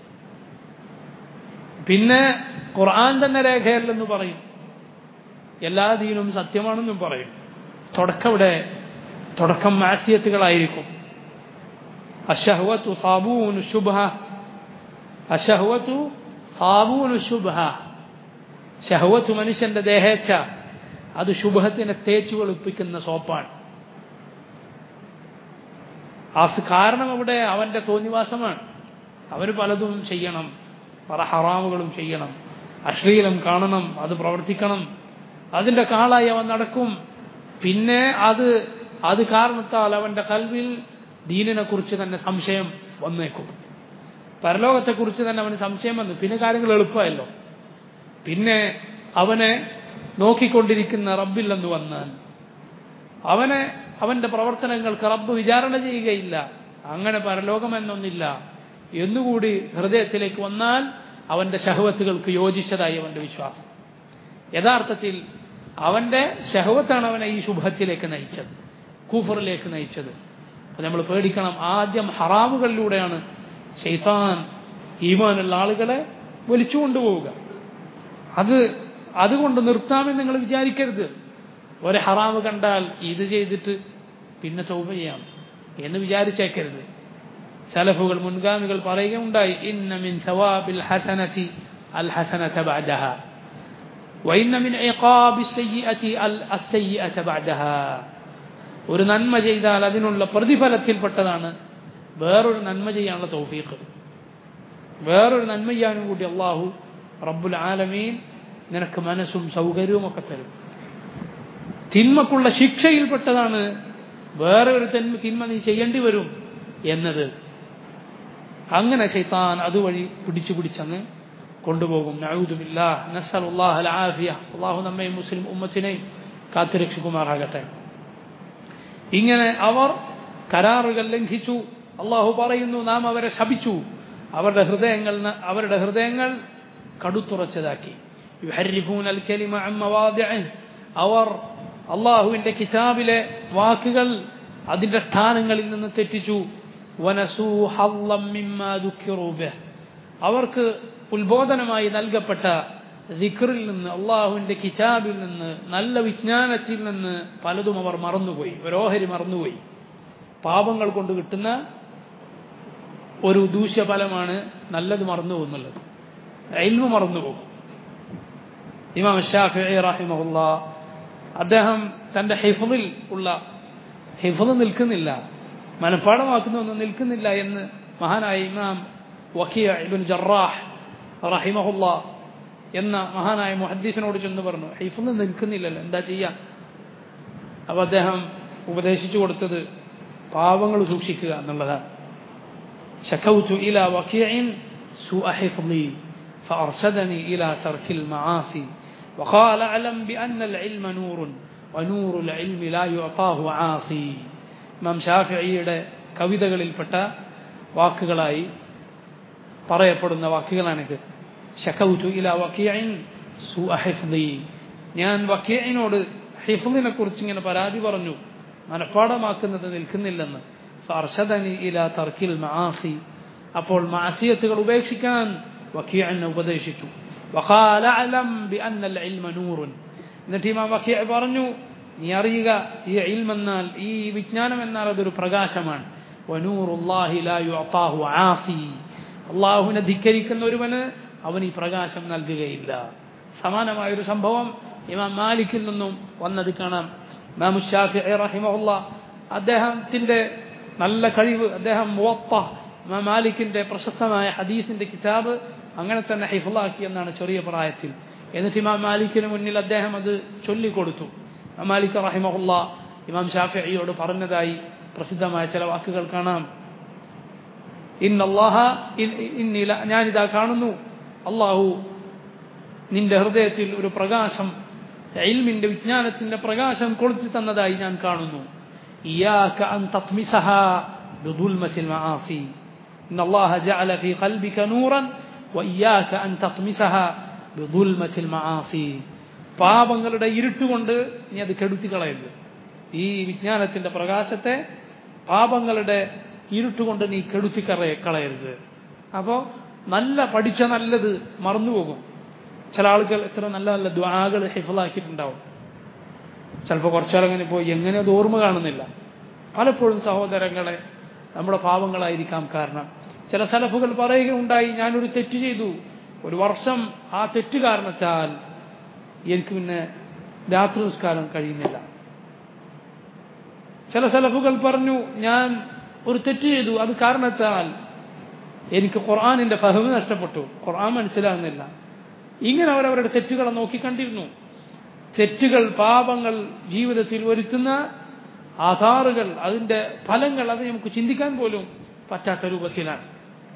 പിന്നെ ഖുർആൻ തന്നെ രേഖയല്ലെന്ന് പറയും എല്ലാ ദീനും സത്യമാണെന്നും പറയും തുടക്കം ഇവിടെ തുടക്കം മാസിയത്തുകളായിരിക്കും അഷഹ്വത്തു സാബൂനു ശുഭ അഷഹ്വത്തു സാബൂനു ശുഭ ഷഹ്വത്ത് മനുഷ്യന്റെ ദേഹേച്ഛ അത് ശുഭത്തിനെ തേച്ചു വെളുപ്പിക്കുന്ന സോപ്പാണ് ആ സ് കാരണം അവിടെ അവന്റെ തോന്നിവാസമാണ് അവന് പലതും ചെയ്യണം പല ഹറാമുകളും ചെയ്യണം അശ്ലീലം കാണണം അത് പ്രവർത്തിക്കണം അതിന്റെ കാളായി അവൻ നടക്കും പിന്നെ അത് അത് കാരണത്താൽ അവന്റെ കൽവിൽ ദീനിനെ കുറിച്ച് തന്നെ സംശയം വന്നേക്കും പരലോകത്തെക്കുറിച്ച് തന്നെ അവന് സംശയം വന്നു പിന്നെ കാര്യങ്ങൾ എളുപ്പമല്ലോ പിന്നെ അവനെ നോക്കിക്കൊണ്ടിരിക്കുന്ന റബ്ബില്ലെന്ന് വന്നാൽ അവനെ അവന്റെ പ്രവർത്തനങ്ങൾക്ക് റബ്ബ് വിചാരണ ചെയ്യുകയില്ല അങ്ങനെ പരലോകമെന്നൊന്നില്ല എന്നുകൂടി ഹൃദയത്തിലേക്ക് വന്നാൽ അവന്റെ ശഹവത്തുകൾക്ക് യോജിച്ചതായി അവന്റെ വിശ്വാസം യഥാർത്ഥത്തിൽ അവന്റെ ശഹവത്താണ് അവനെ ഈ ശുഭത്തിലേക്ക് നയിച്ചത് കൂഫറിലേക്ക് നയിച്ചത് അപ്പൊ നമ്മൾ പേടിക്കണം ആദ്യം ഹറാമുകളിലൂടെയാണ് ഷെയ്ത്താൻ ഈമാനുള്ള ആളുകളെ വലിച്ചു കൊണ്ടുപോവുക അത് അതുകൊണ്ട് നിർത്താമെന്ന് നിങ്ങൾ വിചാരിക്കരുത് ഒരു ഹറാമ് കണ്ടാൽ ഇത് ചെയ്തിട്ട് പിന്നെ തൗബ ചെയ്യാം എന്ന് വിചാരിച്ചേക്കരുത് സലഫുകൾ മുൻഗാമികൾ പറയുകയുണ്ടായി ഇന്ന മിൻ സവാബിൽ ഹസനതി അൽ ഹസനത ബഅദഹ വഇന്ന മിൻ ഇഖാബി സയ്യിഅതി അൽ അസ്സയ്യിഅത ബഅദഹ ഒരു നന്മ ചെയ്താൽ അതിനുള്ള പ്രതിഫലത്തിൽപ്പെട്ടതാണ് വേറൊരു നന്മ ചെയ്യാനുള്ള തൗഫീഖ് വേറൊരു നന്മ ചെയ്യാനും കൂടി അള്ളാഹു റബ്ബുൽ ആലമീൻ നിനക്ക് മനസ്സും സൗകര്യവും ഒക്കെ തരും തിന്മക്കുള്ള ശിക്ഷയിൽപ്പെട്ടതാണ് വേറെ ഒരു തിന്മ തിന്മ നീ ചെയ്യേണ്ടി വരും എന്നത് അങ്ങനെ ശൈത്താൻ അതുവഴി പിടിച്ചു പിടിച്ചങ്ങ് കൊണ്ടുപോകും നഊദുബില്ല നസ്സലുല്ലാഹ് അൽ ആഫിയ അള്ളാഹു നമ്മയും മുസ്ലിം ഉമ്മത്തിനെയും കാത്തുരക്ഷിക്കുമാറാകട്ടെ ഇങ്ങനെ അവർ കരാറുകൾ ലംഘിച്ചു അള്ളാഹു പറയുന്നു നാം അവരെ ശപിച്ചു അവരുടെ ഹൃദയങ്ങൾ അവരുടെ ഹൃദയങ്ങൾ കടുത്തുറച്ചതാക്കി യുഹരിഫൂൻ അൽ കലിമ അൻ മവാദിഇഹ് അവർ അള്ളാഹുവിന്റെ കിതാബിലെ വാക്കുകൾ അതിന്റെ സ്ഥാനങ്ങളിൽ നിന്ന് തെറ്റിച്ചു വനസൂ ഹള്ളം മിമ്മാ ദുഃഖിറൂ ബിഹ് അവർക്ക് ഉത്ബോധനമായി നൽകപ്പെട്ട ദിക്റിൽ നിന്ന് അള്ളാഹുവിന്റെ കിതാബിൽ നിന്ന് നല്ല വിജ്ഞാനത്തിൽ നിന്ന് പലതും അവർ മറന്നുപോയി ഒരു ഓഹരി മറന്നുപോയി പാപങ്ങൾ കൊണ്ട് കിട്ടുന്ന ഒരു ദൂഷ്യഫലമാണ് നല്ലത് മറന്നു പോകുന്നുള്ളത് എൽമ മറന്നു പോകും ഇമാം ഷാഫി റഹിമഹുല്ല അദ്ദേഹം തന്റെ ഹിഫിൽ ഉള്ള ഹിഫിൽ നിൽക്കുന്നില്ല മനഃപ്പാടമാക്കുന്നൊന്നും നിൽക്കുന്നില്ല എന്ന് മഹാനായ ഇമാം വക്കിയ ഇബിൻ ജറാഹ് റഹിമഹുല്ല എന്ന മഹാനായ മുഹദ്ദീസിനോട് ചെന്ന് പറഞ്ഞു ഹിഫിൽ നിൽക്കുന്നില്ലല്ലോ എന്താ ചെയ്യാം അപ്പൊ അദ്ദേഹം ഉപദേശിച്ചു കൊടുത്തത് പാവങ്ങൾ സൂക്ഷിക്കുക എന്നുള്ളതാണ് شكوت إلى وكيع سوء حفظي فأرشدني إلى ترك المعاصي وقال أعلم بأن العلم نور ونور العلم لا يعطاه عاصي ഇമാം ഷാഫിയുടെ കവിതകളിൽപ്പെട്ട വാക്കുകളായി പറയപ്പെടുന്ന വാക്കുകളാണിത് ഷക്കൗതു ഇല വക്കീൻ സു അഹിഫ്ദി ഞാൻ വക്കീനോട് ഹിഫ്ദിനെ കുറിച്ച് ഇങ്ങനെ പരാതി പറഞ്ഞു മനഃപ്പാടമാക്കുന്നത് നിൽക്കുന്നില്ലെന്ന് ഫർഷദനി ഇല തർക്കിൽ മആസി അപ്പോൾ മാസിയത്തുകൾ ഉപേക്ഷിക്കാൻ വക്കീഅനെ ഉപദേശിച്ചു وقال اعلم بأن العلم نور എന്നിട്ട് ഇമാം വക്കീഅ പറഞ്ഞു നീ അറിയുക ഈ ഇൽം എന്നാൽ ഈ വിജ്ഞാനം എന്നാൽ അതൊരു പ്രകാശമാണ് വനൂറുല്ലാഹി ലാ യുഅതാഹു ആസി അള്ളാഹുവിനെ ധിക്കരിക്കുന്ന ഒരുവന് അവൻ ഈ പ്രകാശം നൽകുകയില്ല സമാനമായ ഒരു സംഭവം ഇമാം മാലിക്കിൽ നിന്നും വന്നത് കാണാം ഇമാം ഷാഫിഇ റഹിമഹുല്ല അദ്ദേഹത്തിന്റെ നല്ല കഴിവ് അദ്ദേഹം മുവത്ത ഇമാം മാലിക്കിന്റെ പ്രശസ്തമായ ഹദീസിന്റെ കിതാബ് അങ്ങനെ തന്നെ ഹിഫുലാക്കി എന്നാണ് ചെറിയ പ്രായത്തിൽ എന്നിട്ട് ഇമാം മാലിക്കിന് മുന്നിൽ അദ്ദേഹം അത് ചൊല്ലിക്കൊടുത്തു ഇമാം മാലിക് റഹിമഹുല്ല ഇമാം ഷാഫിയോട് പറഞ്ഞതായി പ്രസിദ്ധമായ ചില വാക്കുകൾ കാണാം ഇന്നല്ലാഹ ഇന്നില ഞാനിതാ കാണുന്നു അള്ളാഹു നിന്റെ ഹൃദയത്തിൽ ഒരു പ്രകാശം ഇൽമിന്റെ വിജ്ഞാനത്തിന്റെ പ്രകാശം കൊളുത്തി തന്നതായി ഞാൻ കാണുന്നു إياك أن تطمسها بظلمة المعاصي إن الله جعل في قلبك نورا وإياك أن تطمسها بظلمة المعاصي പാപങ്ങളുടെ ഇരുട്ടുകൊണ്ട് നീ അത് കെടുത്തി കളയരുത് ഈ വിജ്ഞാനത്തിന്റെ പ്രകാശത്തെ പാപങ്ങളുടെ ഇരുട്ടുകൊണ്ട് നീ കെടുത്തി കളയരുത് അപ്പോൾ നല്ല പഠിച്ച നല്ലത് മറന്നുപോകും ചില ആളുകൾ എത്ര നല്ല നല്ല ദ്വാകൾ ഹിഫലാക്കിയിട്ടുണ്ടാവും ചിലപ്പോൾ കുറച്ചാലങ്ങനെ പോയി എങ്ങനെ അത് ഓർമ്മ കാണുന്നില്ല പലപ്പോഴും സഹോദരങ്ങളെ നമ്മുടെ പാവങ്ങളായിരിക്കാം കാരണം ചില സലഫുകൾ പറയുകയുണ്ടായി ഞാനൊരു തെറ്റ് ചെയ്തു ഒരു വർഷം ആ തെറ്റ് കാരണത്താൽ എനിക്ക് പിന്നെ രാത്രി നിസ്കാരം കഴിയുന്നില്ല ചില സലഫുകൾ പറഞ്ഞു ഞാൻ ഒരു തെറ്റ് ചെയ്തു അത് കാരണത്താൽ എനിക്ക് ഖുർആാനിന്റെ ഫഹമ് നഷ്ടപ്പെട്ടു ഖുർആൻ മനസ്സിലാകുന്നില്ല ഇങ്ങനെ അവരവരുടെ തെറ്റുകളെ നോക്കിക്കണ്ടിരുന്നു തെറ്റുകൾ പാപങ്ങൾ ജീവിതത്തിൽ വരുത്തുന്ന ആധാറുകൾ അതിന്റെ ഫലങ്ങൾ അത് നമുക്ക് ചിന്തിക്കാൻ പോലും പറ്റാത്ത രൂപത്തിലാണ്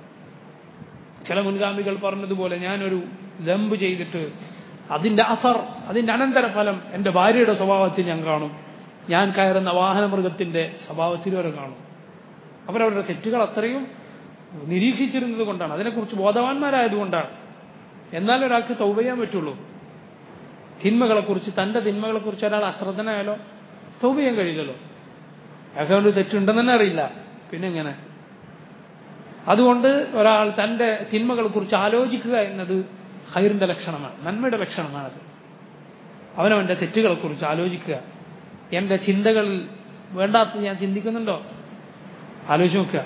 ചില മുൻഗാമികൾ പറഞ്ഞതുപോലെ ഞാനൊരു ലംബ് ചെയ്തിട്ട് അതിന്റെ അസർ അതിന്റെ അനന്തരഫലം എൻ്റെ ഭാര്യയുടെ സ്വഭാവത്തിൽ ഞാൻ കാണും ഞാൻ കയറുന്ന വാഹനമൃഗത്തിന്റെ സ്വഭാവത്തിൽ വരെ കാണും അവരവരുടെ തെറ്റുകൾ അത്രയും നിരീക്ഷിച്ചിരുന്നത് കൊണ്ടാണ് അതിനെക്കുറിച്ച് ബോധവാന്മാരായതുകൊണ്ടാണ് എന്നാൽ ഒരാൾക്ക് തൗബ ചെയ്യാൻ പറ്റുള്ളൂ തിന്മകളെക്കുറിച്ച് തൻ്റെ തിന്മകളെക്കുറിച്ച് ഒരാൾ അശ്രദ്ധനായാലോ തൗബ ചെയ്യാൻ കഴിയില്ലല്ലോ അയാൾക്ക് തെറ്റുണ്ടെന്ന് തന്നെ അറിയില്ല പിന്നെ എങ്ങനെ അതുകൊണ്ട് ഒരാൾ തൻ്റെ തിന്മകളെക്കുറിച്ച് ആലോചിക്കുക എന്നത് ഹൈറിന്റെ ലക്ഷണമാണ് നന്മയുടെ ലക്ഷണമാണത് അവനവൻ്റെ തെറ്റുകളെക്കുറിച്ച് ആലോചിക്കുക എൻ്റെ ചിന്തകളിൽ വേണ്ടാത്തത് ഞാൻ ചിന്തിക്കുന്നുണ്ടോ ആലോചിച്ച് നോക്കുക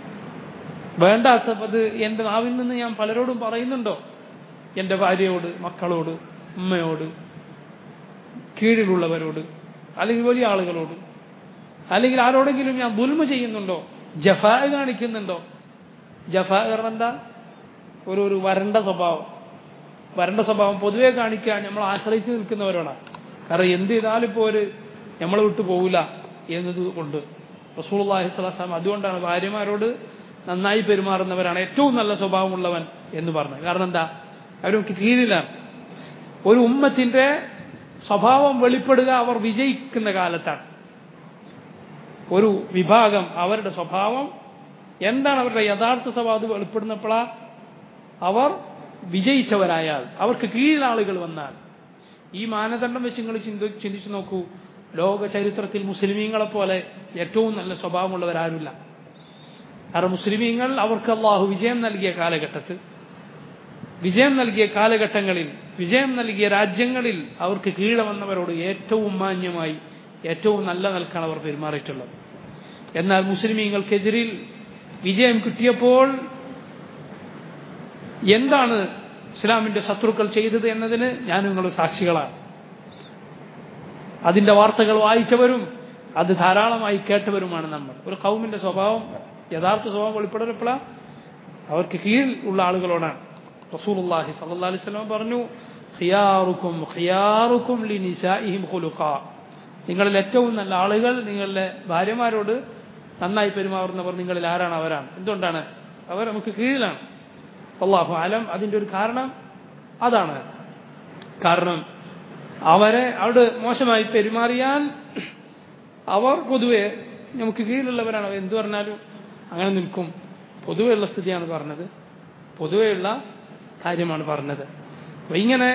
വേണ്ടാത്തത് എൻ്റെ നാവിൽ നിന്ന് ഞാൻ പലരോടും പറയുന്നുണ്ടോ എൻ്റെ ഭാര്യയോട് മക്കളോട് ഉമ്മയോട് കീഴിലുള്ളവരോട് അല്ലെങ്കിൽ വലിയ ആളുകളോട് അല്ലെങ്കിൽ ആരോടെങ്കിലും ഞാൻ ദുൽമ ചെയ്യുന്നുണ്ടോ ജഫാ കാണിക്കുന്നുണ്ടോ ജഫാ കാരണം എന്താ ഒരു ഒരു വരണ്ട സ്വഭാവം വരണ്ട സ്വഭാവം പൊതുവെ കാണിക്കാൻ നമ്മൾ ആശ്രയിച്ച് നിൽക്കുന്നവരോടാണ് കാരണം എന്ത് ചെയ്താലും ഇപ്പോൾ ഒരു നമ്മളെ വിട്ടു പോകില്ല എന്നത് കൊണ്ട് റസൂള്ളി സ്വലാസ്ലാം അതുകൊണ്ടാണ് ഭാര്യമാരോട് നന്നായി പെരുമാറുന്നവരാണ് ഏറ്റവും നല്ല സ്വഭാവമുള്ളവൻ എന്ന് പറഞ്ഞത് കാരണം എന്താ അവർക്ക് കീഴിലാണ് ഒരു ഉമ്മത്തിന്റെ സ്വഭാവം വെളിപ്പെടുക അവർ വിജയിക്കുന്ന കാലത്താണ് ഒരു വിഭാഗം അവരുടെ സ്വഭാവം എന്താണ് അവരുടെ യഥാർത്ഥ സ്വഭാവം അത് വെളിപ്പെടുന്നപ്പോഴാ അവർ വിജയിച്ചവരായാൽ അവർക്ക് കീഴിൽ ആളുകൾ വന്നാൽ ഈ മാനദണ്ഡം വെച്ച് നിങ്ങൾ ചിന്തി ചിന്തിച്ചു നോക്കൂ ലോക ചരിത്രത്തിൽ മുസ്ലിമീങ്ങളെ പോലെ ഏറ്റവും നല്ല സ്വഭാവമുള്ളവരാരുമില്ല കാരണം മുസ്ലിമീങ്ങൾ അവർക്ക് അള്ളാഹു വിജയം നൽകിയ കാലഘട്ടത്തിൽ വിജയം നൽകിയ കാലഘട്ടങ്ങളിൽ വിജയം നൽകിയ രാജ്യങ്ങളിൽ അവർക്ക് കീഴെ വന്നവരോട് ഏറ്റവും മാന്യമായി ഏറ്റവും നല്ല നിൽക്കാണ് അവർ പെരുമാറിയിട്ടുള്ളത് എന്നാൽ മുസ്ലിമീങ്ങൾക്കെതിരിൽ വിജയം കിട്ടിയപ്പോൾ എന്താണ് ഇസ്ലാമിന്റെ ശത്രുക്കൾ ചെയ്തത് എന്നതിന് ഞാൻ നിങ്ങൾ സാക്ഷികളാണ് അതിന്റെ വാർത്തകൾ വായിച്ചവരും അത് ധാരാളമായി കേട്ടവരുമാണ് നമ്മൾ ഒരു കൗമിന്റെ സ്വഭാവം യഥാർത്ഥ സ്വഭാവം വെളിപ്പെടലപ്പോഴാണ് അവർക്ക് കീഴിൽ ഉള്ള ആളുകളോടാണ് റസൂലുള്ളാഹി സല്ലല്ലാഹു അലൈഹി വസല്ലം പറഞ്ഞു ഖിയാറുക്കും ഖിയാറുക്കും ലിനിസാഇഹിം ഖുലുഖ നിങ്ങളിൽ ഏറ്റവും നല്ല ആളുകൾ നിങ്ങളുടെ ഭാര്യമാരോട് നന്നായി പെരുമാറുന്നവർ നിങ്ങളിൽ ആരാണ് അവരാണ് എന്തുകൊണ്ടാണ് അവർ നമുക്ക് കീഴിലാണ് അള്ളാഹു ആലം അതിൻ്റെ ഒരു കാരണം അതാണ് കാരണം അവരെ അവിടെ മോശമായി പെരുമാറിയാൽ അവർ പൊതുവെ നമുക്ക് കീഴിലുള്ളവരാണ് അവർ എന്തു പറഞ്ഞാലും അങ്ങനെ നിൽക്കും പൊതുവെയുള്ള സ്ഥിതിയാണ് പറഞ്ഞത് പൊതുവെയുള്ള കാര്യമാണ് പറഞ്ഞത് അപ്പൊ ഇങ്ങനെ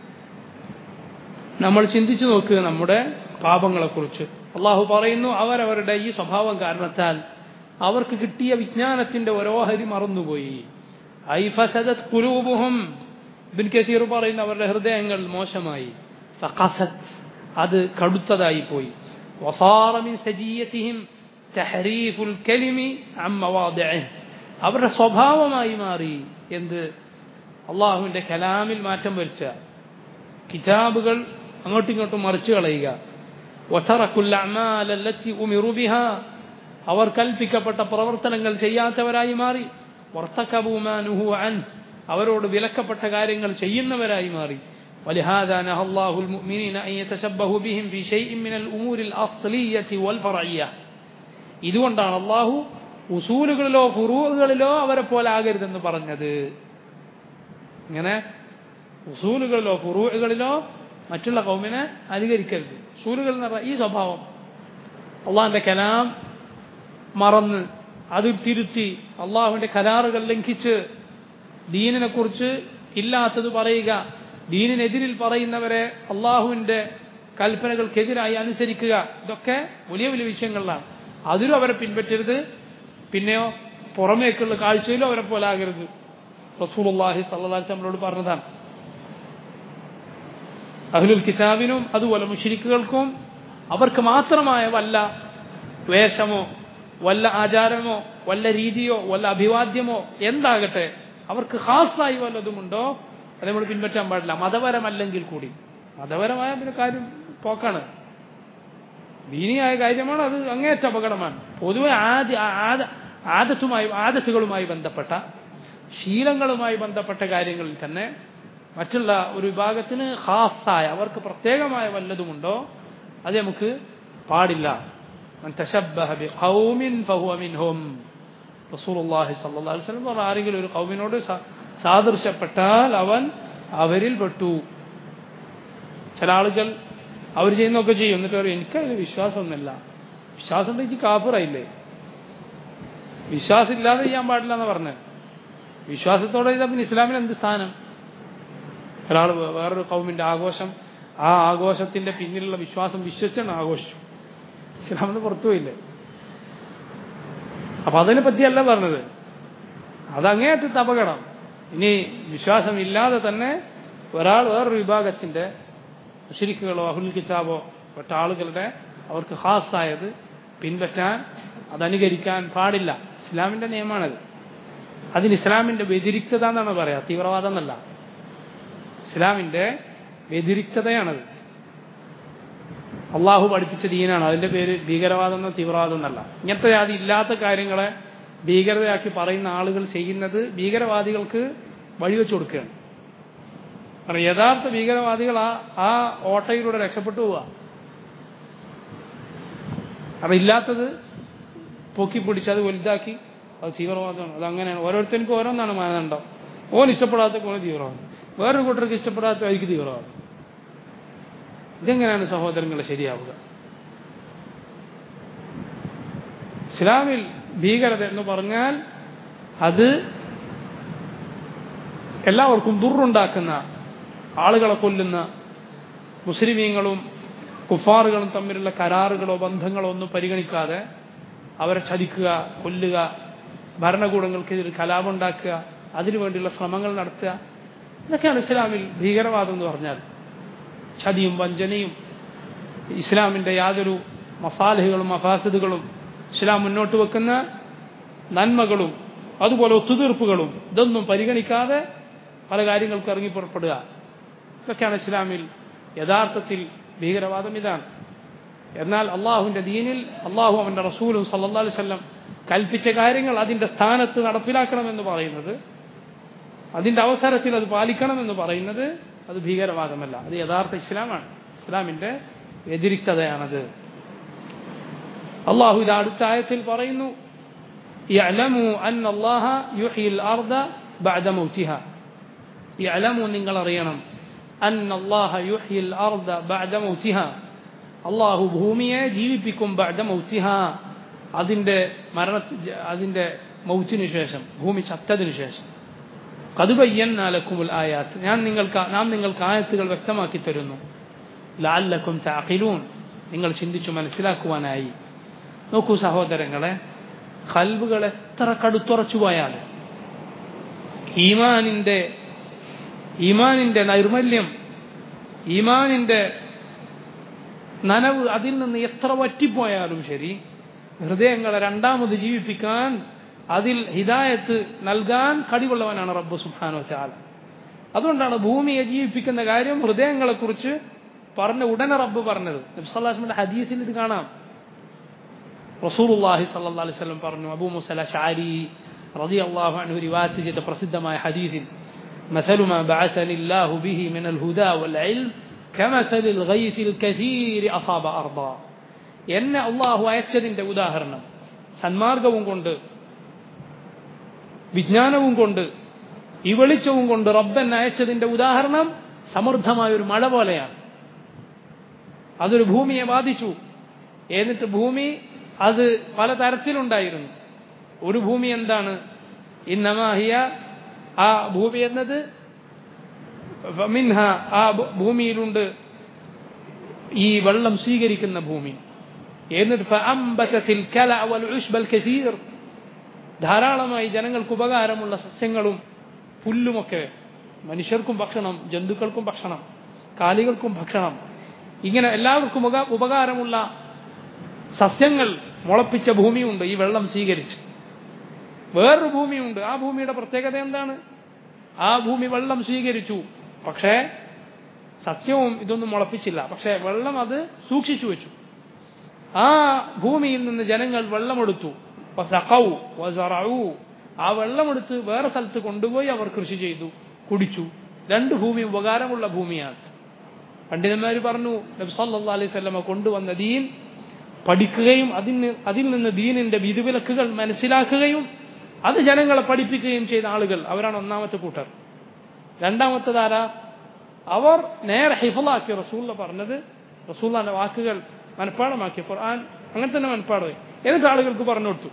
നമ്മൾ ചിന്തിച്ചു നോക്കുക നമ്മുടെ പാപങ്ങളെക്കുറിച്ച് അള്ളാഹു പറയുന്നു അവരവരുടെ ഈ സ്വഭാവം കാരണത്താൽ അവർക്ക് കിട്ടിയ വിജ്ഞാനത്തിന്റെ ഓരോഹരി മറന്നുപോയി ഐ ഫസദത് കുലൂബുഹും ബിൻ കസീർ പറയുന്ന അവരുടെ ഹൃദയങ്ങൾ മോശമായി ഫഖസത് അത് കടുത്തതായി പോയി വസാറ മിൻ സജിയതിഹിം തഹരീഫുൽ കലിമി അൻ മവാദിഇഹ് അവരുടെ സ്വഭാവമായി മാറി എന്ത് അള്ളാഹുവിന്റെ കലാമിൽ മാറ്റം വരുത്തുക കിതാബുകൾ അങ്ങോട്ടും ഇങ്ങോട്ടും മറിച്ചു കളയുക വതറക്കുൽ അഅമാല അല്ലത്തി ഉമിറു ബിഹാ അവർ കൽപ്പിക്കപ്പെട്ട പ്രവർത്തനങ്ങൾ ചെയ്യാത്തവരായി മാറി വർത്തക്കബൂ മാ നുഹു അൻ അവരോട് വിലക്കപ്പെട്ട കാര്യങ്ങൾ ചെയ്യുന്നവരായി മാറി ولهذا نهى الله المؤمنين أن يتشبهوا بهم في شيء من الأمور الأصلية والفرعية ഇതുകൊണ്ടാണ് അള്ളാഹു ഉസൂലുകളിലോ ഫുറൂകളിലോ അവരെ പോലെ ആകരുതെന്ന് പറഞ്ഞത് ഇങ്ങനെ ഉസൂലുകളിലോ ഫുറൂകളിലോ മറ്റുള്ള കൗമിനെ അനുകരിക്കരുത് ഉസൂലുകൾ എന്ന് പറഞ്ഞാൽ ഈ സ്വഭാവം അള്ളാഹിന്റെ കലാം മറന്ന് അത് തിരുത്തി അള്ളാഹുവിന്റെ കരാറുകൾ ലംഘിച്ച് ദീനിനെ കുറിച്ച് ഇല്ലാത്തത് പറയുക ദീനിനെതിരിൽ പറയുന്നവരെ അള്ളാഹുവിന്റെ കൽപ്പനകൾക്കെതിരായി അനുസരിക്കുക ഇതൊക്കെ വലിയ വലിയ വിഷയങ്ങളിലാണ് അതിലും അവരെ പിൻപറ്റരുത് പിന്നെയോ പുറമേക്കുള്ള കാഴ്ചയിലും അവരെ പോലെ ആകരുത് റസൂലുള്ളാഹി സല്ലല്ലാഹു അലൈഹി നമ്മളോട് പറഞ്ഞതാണ് അഹ്ലുൽ കിതാബിനും അതുപോലെ മുഷിരിക്കുകൾക്കും അവർക്ക് മാത്രമായ വല്ല വേഷമോ വല്ല ആചാരമോ വല്ല രീതിയോ വല്ല അഭിവാദ്യമോ എന്താകട്ടെ അവർക്ക് ഖാസായി വല്ലതുമുണ്ടോ അത് നമ്മൾ പിൻപറ്റാൻ പാടില്ല മതപരമല്ലെങ്കിൽ കൂടി മതപരമായ പിന്നെ കാര്യം പോക്കാണ് ദീനിയായ കാര്യമാണ് അത് അങ്ങേറ്റ അപകടമാണ് പൊതുവെ ആദ്യ ആദ ആദത്തുമായി ആദത്തുകളുമായി ബന്ധപ്പെട്ട ശീലങ്ങളുമായി ബന്ധപ്പെട്ട കാര്യങ്ങളിൽ തന്നെ മറ്റുള്ള ഒരു വിഭാഗത്തിന് ഖാസായ അവർക്ക് പ്രത്യേകമായ വല്ലതുമുണ്ടോ അത് നമുക്ക് പാടില്ല من تشبه بقوم فهو منهم റസൂലുള്ളാഹി സ്വല്ലല്ലാഹു അലൈഹി വസല്ലം പറഞ്ഞ ആരെങ്കിലും ഒരു കൗമിനോട് സാദൃശ്യപ്പെട്ടാൽ അവൻ അവരിൽ പെട്ടു ചില ആളുകൾ അവർ ചെയ്യുന്നൊക്കെ ചെയ്യും എന്നിട്ട് പറയും എനിക്കതിൽ വിശ്വാസമൊന്നുമില്ല വിശ്വാസം ഉണ്ടെങ്കിൽ കാഫിറായില്ലേ വിശ്വാസം ഇല്ലാതെ ചെയ്യാൻ പാടില്ല എന്ന് പറഞ്ഞ് വിശ്വാസത്തോടെ ചെയ്താൽ പിന്നെ ഇസ്ലാമിൽ എന്ത് സ്ഥാനം ഒരാൾ വേറൊരു കൗമിന്റെ ആഘോഷം ആ ആഘോഷത്തിന്റെ പിന്നിലുള്ള വിശ്വാസം വിശ്വസിച്ചാണ് ആഘോഷിച്ചു ഇസ്ലാമിന് പുറത്തുപോയില്ലേ അപ്പൊ അതിനെ പറ്റിയല്ല പറഞ്ഞത് അതങ്ങേയറ്റത്ത് അപകടം ഇനി വിശ്വാസമില്ലാതെ തന്നെ ഒരാൾ വേറൊരു വിഭാഗത്തിന്റെ മുഷരിക്കുകളോ അഹുൽ കിതാബോ പെട്ട ആളുകളുടെ അവർക്ക് ഹാസായത് പിൻപറ്റാൻ അതനുകരിക്കാൻ പാടില്ല ഇസ്ലാമിന്റെ നിയമമാണത് അതിന് ഇസ്ലാമിന്റെ വ്യതിരിക്തത എന്നാണ് പറയാ തീവ്രവാദം എന്നല്ല ഇസ്ലാമിന്റെ വ്യതിരിക്തതയാണത് അള്ളാഹു പഠിപ്പിച്ച ദീനാണ് അതിന്റെ പേര് ഭീകരവാദം എന്നോ തീവ്രവാദം എന്നല്ല ഇങ്ങനത്തെ അത് ഇല്ലാത്ത കാര്യങ്ങളെ ഭീകരതയാക്കി പറയുന്ന ആളുകൾ ചെയ്യുന്നത് ഭീകരവാദികൾക്ക് വഴിവെച്ചു കൊടുക്കുകയാണ് കാരണം യഥാർത്ഥ ഭീകരവാദികൾ ആ ആ ഓട്ടയിലൂടെ രക്ഷപ്പെട്ടു പോവുക അപ്പം ഇല്ലാത്തത് പൊക്കി പിടിച്ച് അത് വലുതാക്കി അത് തീവ്രവാദമാണ് അത് അങ്ങനെയാണ് ഓരോരുത്തർക്കും ഓരോന്നാണ് മാനദണ്ഡം ഓൻ ഇഷ്ടപ്പെടാത്ത പോലെ തീവ്രവാദം വേറൊരു കൂട്ടർക്ക് ഇഷ്ടപ്പെടാത്ത വഴിക്ക് തീവ്രവാദം ഇതെങ്ങനെയാണ് സഹോദരങ്ങളെ ശരിയാവുക ഇസ്ലാമിൽ ഭീകരത എന്ന് പറഞ്ഞാൽ അത് എല്ലാവർക്കും ദുറുണ്ടാക്കുന്ന ആളുകളെ കൊല്ലുന്ന മുസ്ലിമീങ്ങളും കുഫാറുകളും തമ്മിലുള്ള കരാറുകളോ ബന്ധങ്ങളോ ഒന്നും പരിഗണിക്കാതെ അവരെ ചതിക്കുക കൊല്ലുക ഭരണകൂടങ്ങൾക്കെതിരെ കലാപമുണ്ടാക്കുക അതിനുവേണ്ടിയുള്ള ശ്രമങ്ങൾ നടത്തുക ഇതൊക്കെയാണ് ഇസ്ലാമിൽ ഭീകരവാദം എന്ന് പറഞ്ഞാൽ ചതിയും വഞ്ചനയും ഇസ്ലാമിൻ്റെ യാതൊരു മസാലഹുകളും മഫാസദുകളും ഇസ്ലാം മുന്നോട്ട് വെക്കുന്ന നന്മകളും അതുപോലെ ഒത്തുതീർപ്പുകളും ഇതൊന്നും പരിഗണിക്കാതെ പല കാര്യങ്ങൾക്ക് ഇറങ്ങി പുറപ്പെടുക ഇതൊക്കെയാണ് ഇസ്ലാമിൽ യഥാർത്ഥത്തിൽ ഭീകരവാദം ഇതാണ് എന്നാൽ അള്ളാഹുവിൻ്റെ ദീനിൽ അള്ളാഹു അവൻ്റെ റസൂലും സല്ലാ വല്ലം കൽപ്പിച്ച കാര്യങ്ങൾ അതിൻ്റെ സ്ഥാനത്ത് നടപ്പിലാക്കണമെന്ന് പറയുന്നത് അതിൻ്റെ അവസരത്തിൽ അത് പാലിക്കണമെന്ന് പറയുന്നത് അത് ഭീകരവാദമല്ല അത് യഥാർത്ഥ ഇസ്ലാമാണ് ഇസ്ലാമിൻ്റെ വ്യതിരിക്തതയാണത് അള്ളാഹു ഇത് അടുത്ത ആയത്തിൽ പറയുന്നു يعلموا أن الله يحيي الأرض بعد موتها يعلموا നിങ്ങൾ അറിയണം أن الله يحيي الأرض بعد موتها അള്ളാഹു ഭൂമിയെ ജീവിപ്പിക്കും بعد موتها അതിൻ്റെ മരണ അതിൻ്റെ മൗത്തിനു ശേഷം ഭൂമി ചത്തതിനു ശേഷം കതുബയ്യന്നാലക്കുമുൽ ആയാത്ത് ഞാൻ നിങ്ങൾക്ക് നാം നിങ്ങൾക്ക് ആയത്തുകൾ വ്യക്തമാക്കി തരുന്നു ലാല്ലക്കും താഖിലൂൻ നിങ്ങൾ ചിന്തിച്ചു മനസ്സിലാക്കുവാനായി നോക്കൂ സഹോദരങ്ങളെ കൽബുകൾ എത്ര കടുത്തുറച്ചു പോയാൽ ഈമാനിൻ്റെ ഈമാനിന്റെ നൈർമല്യം ഈമാനിന്റെ നനവ് അതിൽ നിന്ന് എത്ര വറ്റിപ്പോയാലും ശരി ഹൃദയങ്ങളെ രണ്ടാമത് ജീവിപ്പിക്കാൻ അതിൽ ഹിദായത്ത് നൽകാൻ കഴിവുള്ളവനാണ് റബ്ബ് സുഹാനോ ചാല അതുകൊണ്ടാണ് ഭൂമിയെ ജീവിപ്പിക്കുന്ന കാര്യം ഹൃദയങ്ങളെക്കുറിച്ച് പറഞ്ഞ ഉടനെ റബ്ബ് പറഞ്ഞത് നബ്സല്ലാസ്മിന്റെ ഹദീസിൽ ഇത് കാണാം റസൂലുള്ളാഹി സല്ലല്ലാഹു അലൈഹി വസല്ലം പറഞ്ഞു അബൂ മുസല ഷാരി റളിയല്ലാഹു അൻഹു റിവായത്ത് ചെയ്ത പ്രസിദ്ധമായ ഹദീസിൽ مثل ما بعثني الله به من الهدى والعلم كمثل الغيث الكثير أصاب أرضا എന്നെ അള്ളാഹു അയച്ചതിന്റെ ഉദാഹരണം സന്മാർഗവും കൊണ്ട് വിജ്ഞാനവും കൊണ്ട് ഈ വെളിച്ചവും കൊണ്ട് റബ്ബൻ അയച്ചതിന്റെ ഉദാഹരണം സമൃദ്ധമായ ഒരു മഴ പോലെയാണ് അതൊരു ഭൂമിയെ ബാധിച്ചു എന്നിട്ട് ഭൂമി അത് പല തരത്തിലുണ്ടായിരുന്നു ഒരു ഭൂമി എന്താണ് ഇന്നമാഹിയ ആ ഭൂമി എന്നത് മിൻഹ ആ ഭൂമിയിലുണ്ട് ഈ വെള്ളം സ്വീകരിക്കുന്ന ഭൂമി എന്നിട്ട് ധാരാളമായി ജനങ്ങൾക്ക് ഉപകാരമുള്ള സസ്യങ്ങളും പുല്ലുമൊക്കെ മനുഷ്യർക്കും ഭക്ഷണം ജന്തുക്കൾക്കും ഭക്ഷണം കാലികൾക്കും ഭക്ഷണം ഇങ്ങനെ എല്ലാവർക്കും ഉപകാരമുള്ള സസ്യങ്ങൾ മുളപ്പിച്ച ഭൂമിയുണ്ട് ഈ വെള്ളം സ്വീകരിച്ച് വേറൊരു ഭൂമിയുണ്ട് ആ ഭൂമിയുടെ പ്രത്യേകത എന്താണ് ആ ഭൂമി വെള്ളം സ്വീകരിച്ചു പക്ഷേ സസ്യവും ഇതൊന്നും മുളപ്പിച്ചില്ല പക്ഷേ വെള്ളം അത് സൂക്ഷിച്ചു വെച്ചു ആ ഭൂമിയിൽ നിന്ന് ജനങ്ങൾ വെള്ളമെടുത്തു ആ വെള്ളമെടുത്ത് വേറെ സ്ഥലത്ത് കൊണ്ടുപോയി അവർ കൃഷി ചെയ്തു കുടിച്ചു രണ്ട് ഭൂമി ഉപകാരമുള്ള ഭൂമിയാണ് പണ്ഡിതന്മാർ പറഞ്ഞു നബി സല്ലല്ലാഹു അലൈഹി വസല്ലമ കൊണ്ടുവന്ന ദീൻ പഠിക്കുകയും അതിന് അതിൽ നിന്ന് ദീനിന്റെ വിധിവിലക്കുകൾ മനസ്സിലാക്കുകയും അത് ജനങ്ങളെ പഠിപ്പിക്കുകയും ചെയ്ത ആളുകൾ അവരാണ് ഒന്നാമത്തെ കൂട്ടർ രണ്ടാമത്തേതാരാ അവർ നേരെ ഹിഫലാക്കി റസൂല്ല പറഞ്ഞത് റസൂല്ലാന്റെ വാക്കുകൾ മനഃപ്പാടമാക്കി ഖുർആൻ അങ്ങനെ തന്നെ മനഃപ്പാടമായി എന്നിട്ട് ആളുകൾക്ക് പറഞ്ഞു കൊടുത്തു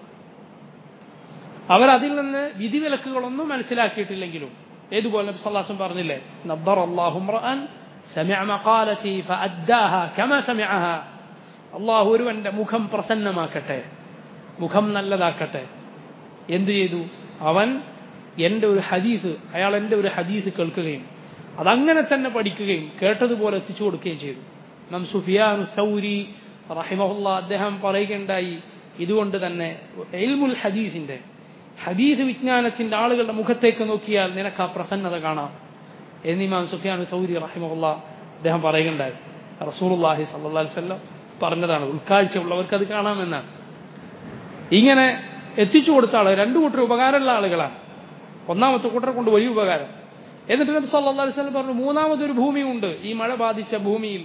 അവരതിൽ നിന്ന് വിധിവിലക്കുകളൊന്നും മനസ്സിലാക്കിയിട്ടില്ലെങ്കിലും ഏതുപോലെ നബി സല്ലാസം പറഞ്ഞില്ലേ നബ്ബർ അള്ളാഹുമ്രഅൻ سمع مقالتي فأداها كما سمعها അള്ളാഹു ഒരുവന്റെ മുഖം പ്രസന്നമാക്കട്ടെ മുഖം നല്ലതാക്കട്ടെ എന്തു ചെയ്തു അവൻ എൻ്റെ ഒരു ഹദീസ് അയാൾ എൻ്റെ ഒരു ഹദീസ് കേൾക്കുകയും അതങ്ങനെ തന്നെ പഠിക്കുകയും കേട്ടതുപോലെ എത്തിച്ചു കൊടുക്കുകയും ചെയ്തു നം സുഫിയാൻ സൗരി റഹിമഹുല്ല അദ്ദേഹം പറയുകയുണ്ടായി ഇതുകൊണ്ട് തന്നെ എൽമുൽ ഹദീസിന്റെ ഹദീസ് വിജ്ഞാനത്തിന്റെ ആളുകളുടെ മുഖത്തേക്ക് നോക്കിയാൽ നിനക്ക് ആ പ്രസന്നത കാണാം എന്നിമാൻ സുഫിയാൻ സൗരി റഹിമഹുല്ല അദ്ദേഹം പറയുകയുണ്ടായി റസൂലുള്ളാഹി സല്ലല്ലാഹു അലൈഹി വസല്ലം പറഞ്ഞതാണ് ഉൾക്കാഴ്ച ഉള്ളവർക്ക് അത് കാണാമെന്നാണ് ഇങ്ങനെ എത്തിച്ചു കൊടുത്ത ആൾ രണ്ടു കൂട്ടർ ഉപകാരമുള്ള ആളുകളാണ് ഒന്നാമത്തെ കൂട്ടരെ കൊണ്ട് വലിയ ഉപകാരം എന്നിട്ട് നബി സല്ലല്ലാഹു അലൈഹി വസല്ലം പറഞ്ഞു മൂന്നാമതൊരു ഭൂമിയുണ്ട് ഈ മഴ ബാധിച്ച ഭൂമിയിൽ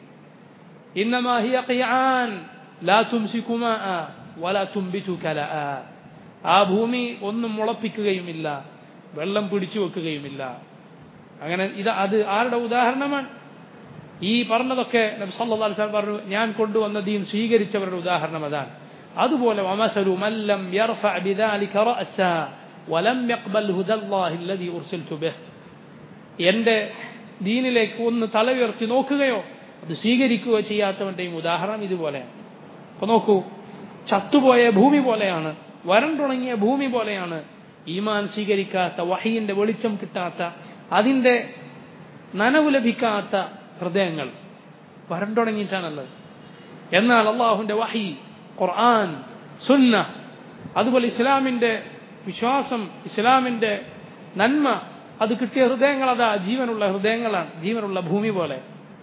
ഇന്നമാ ഹിയ ഖിയാൻ ലാ തുംസികു മാഅ വലാ തുംബിതു കലഅ ആ ഭൂമി ഒന്നും മുളപ്പിക്കുകയുമില്ല വെള്ളം പിടിച്ചു വെക്കുകയുമില്ല അങ്ങനെ ഇത് അത് ആരുടെ ഉദാഹരണമാണ് ഈ പറഞ്ഞതൊക്കെ നബി സല്ലല്ലാഹു അലൈഹി വസല്ലം പറഞ്ഞു ഞാൻ കൊണ്ടുവന്ന ദീൻ സ്വീകരിച്ചവരുടെ ഉദാഹരണം അതാണ് അതുപോലെ വമസലു മല്ലം യർഫഅ ബിദാലിക റഅസ വലം യഖ്ബൽ ഹുദല്ലാഹി അല്ലദീ ഉർസിൽതു ബിഹ് എൻ്റെ ദീനിലേക്ക് ഒന്ന് തല ഉയർത്തി നോക്കുകയോ അത് സ്വീകരിക്കുകയോ ചെയ്യാത്തവന്റെയും ഉദാഹരണം ഇതുപോലെയാണ് അപ്പൊ നോക്കൂ ചത്തുപോയ ഭൂമി പോലെയാണ് വരണ്ടുണങ്ങിയ ഭൂമി പോലെയാണ് ഈമാൻ സ്വീകരിക്കാത്ത വഹീന്റെ വെളിച്ചം കിട്ടാത്ത അതിന്റെ നനവ് ലഭിക്കാത്ത ഹൃദയങ്ങൾ വരണ്ടുണങ്ങിയിട്ടാണുള്ളത് എന്നാൽ അള്ളാഹുവിന്റെ വഹി ഖുർആൻ സുന്ന അതുപോലെ ഇസ്ലാമിന്റെ വിശ്വാസം ഇസ്ലാമിന്റെ നന്മ അത് കിട്ടിയ ഹൃദയങ്ങൾ അതാ ജീവനുള്ള ഹൃദയങ്ങളാണ് ജീവനുള്ള ഭൂമി പോലെ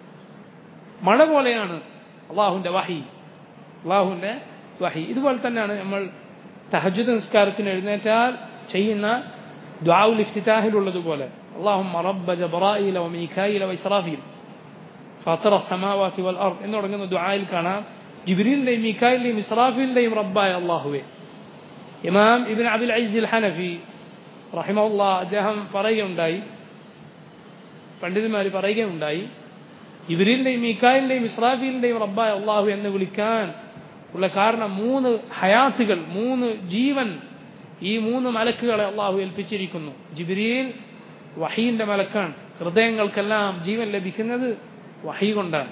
മഴ പോലെയാണ് അള്ളാഹുവിന്റെ വഹി അള്ളാഹുവിന്റെ വഹി ഇതുപോലെ തന്നെയാണ് നമ്മൾ തഹജുദ് നിസ്കാരത്തിന് എഴുന്നേറ്റാൽ ചെയ്യുന്ന ദ്വാവുൽ ഇഫ്തിതാഹിലുള്ളതുപോലെ اللهم رب جبرائيل وميكائيل وإسرافيل فاطر السماوات والأرض എന്ന് തുടങ്ങുന്ന ദുആയിൽ കാണാം ജിബ്രീലിന്റെയും മീക്കായിലിന്റെയും ഇസ്രാഫീലിന്റെയും റബ്ബായ അള്ളാഹുവെ ഇമാം ഇബിൻ അബുൽ അയ്സിൽ ഹനഫി റഹിമുള്ള അദ്ദേഹം പറയുകയുണ്ടായി പണ്ഡിതന്മാർ പറയുകയുണ്ടായി ജിബ്രീലിന്റെയും മീക്കായിലിന്റെയും ഇസ്രാഫീലിന്റെയും റബ്ബായ അള്ളാഹു എന്ന് വിളിക്കാൻ ഉള്ള കാരണം മൂന്ന് ഹയാത്തുകൾ മൂന്ന് ജീവൻ ഈ മൂന്ന് മലക്കുകളെ അള്ളാഹു ഏൽപ്പിച്ചിരിക്കുന്നു ജിബ്രീൽ വഹീന്റെ മലക്കാണ് ഹൃദയങ്ങൾക്കെല്ലാം ജീവൻ ലഭിക്കുന്നത് വഹി കൊണ്ടാണ്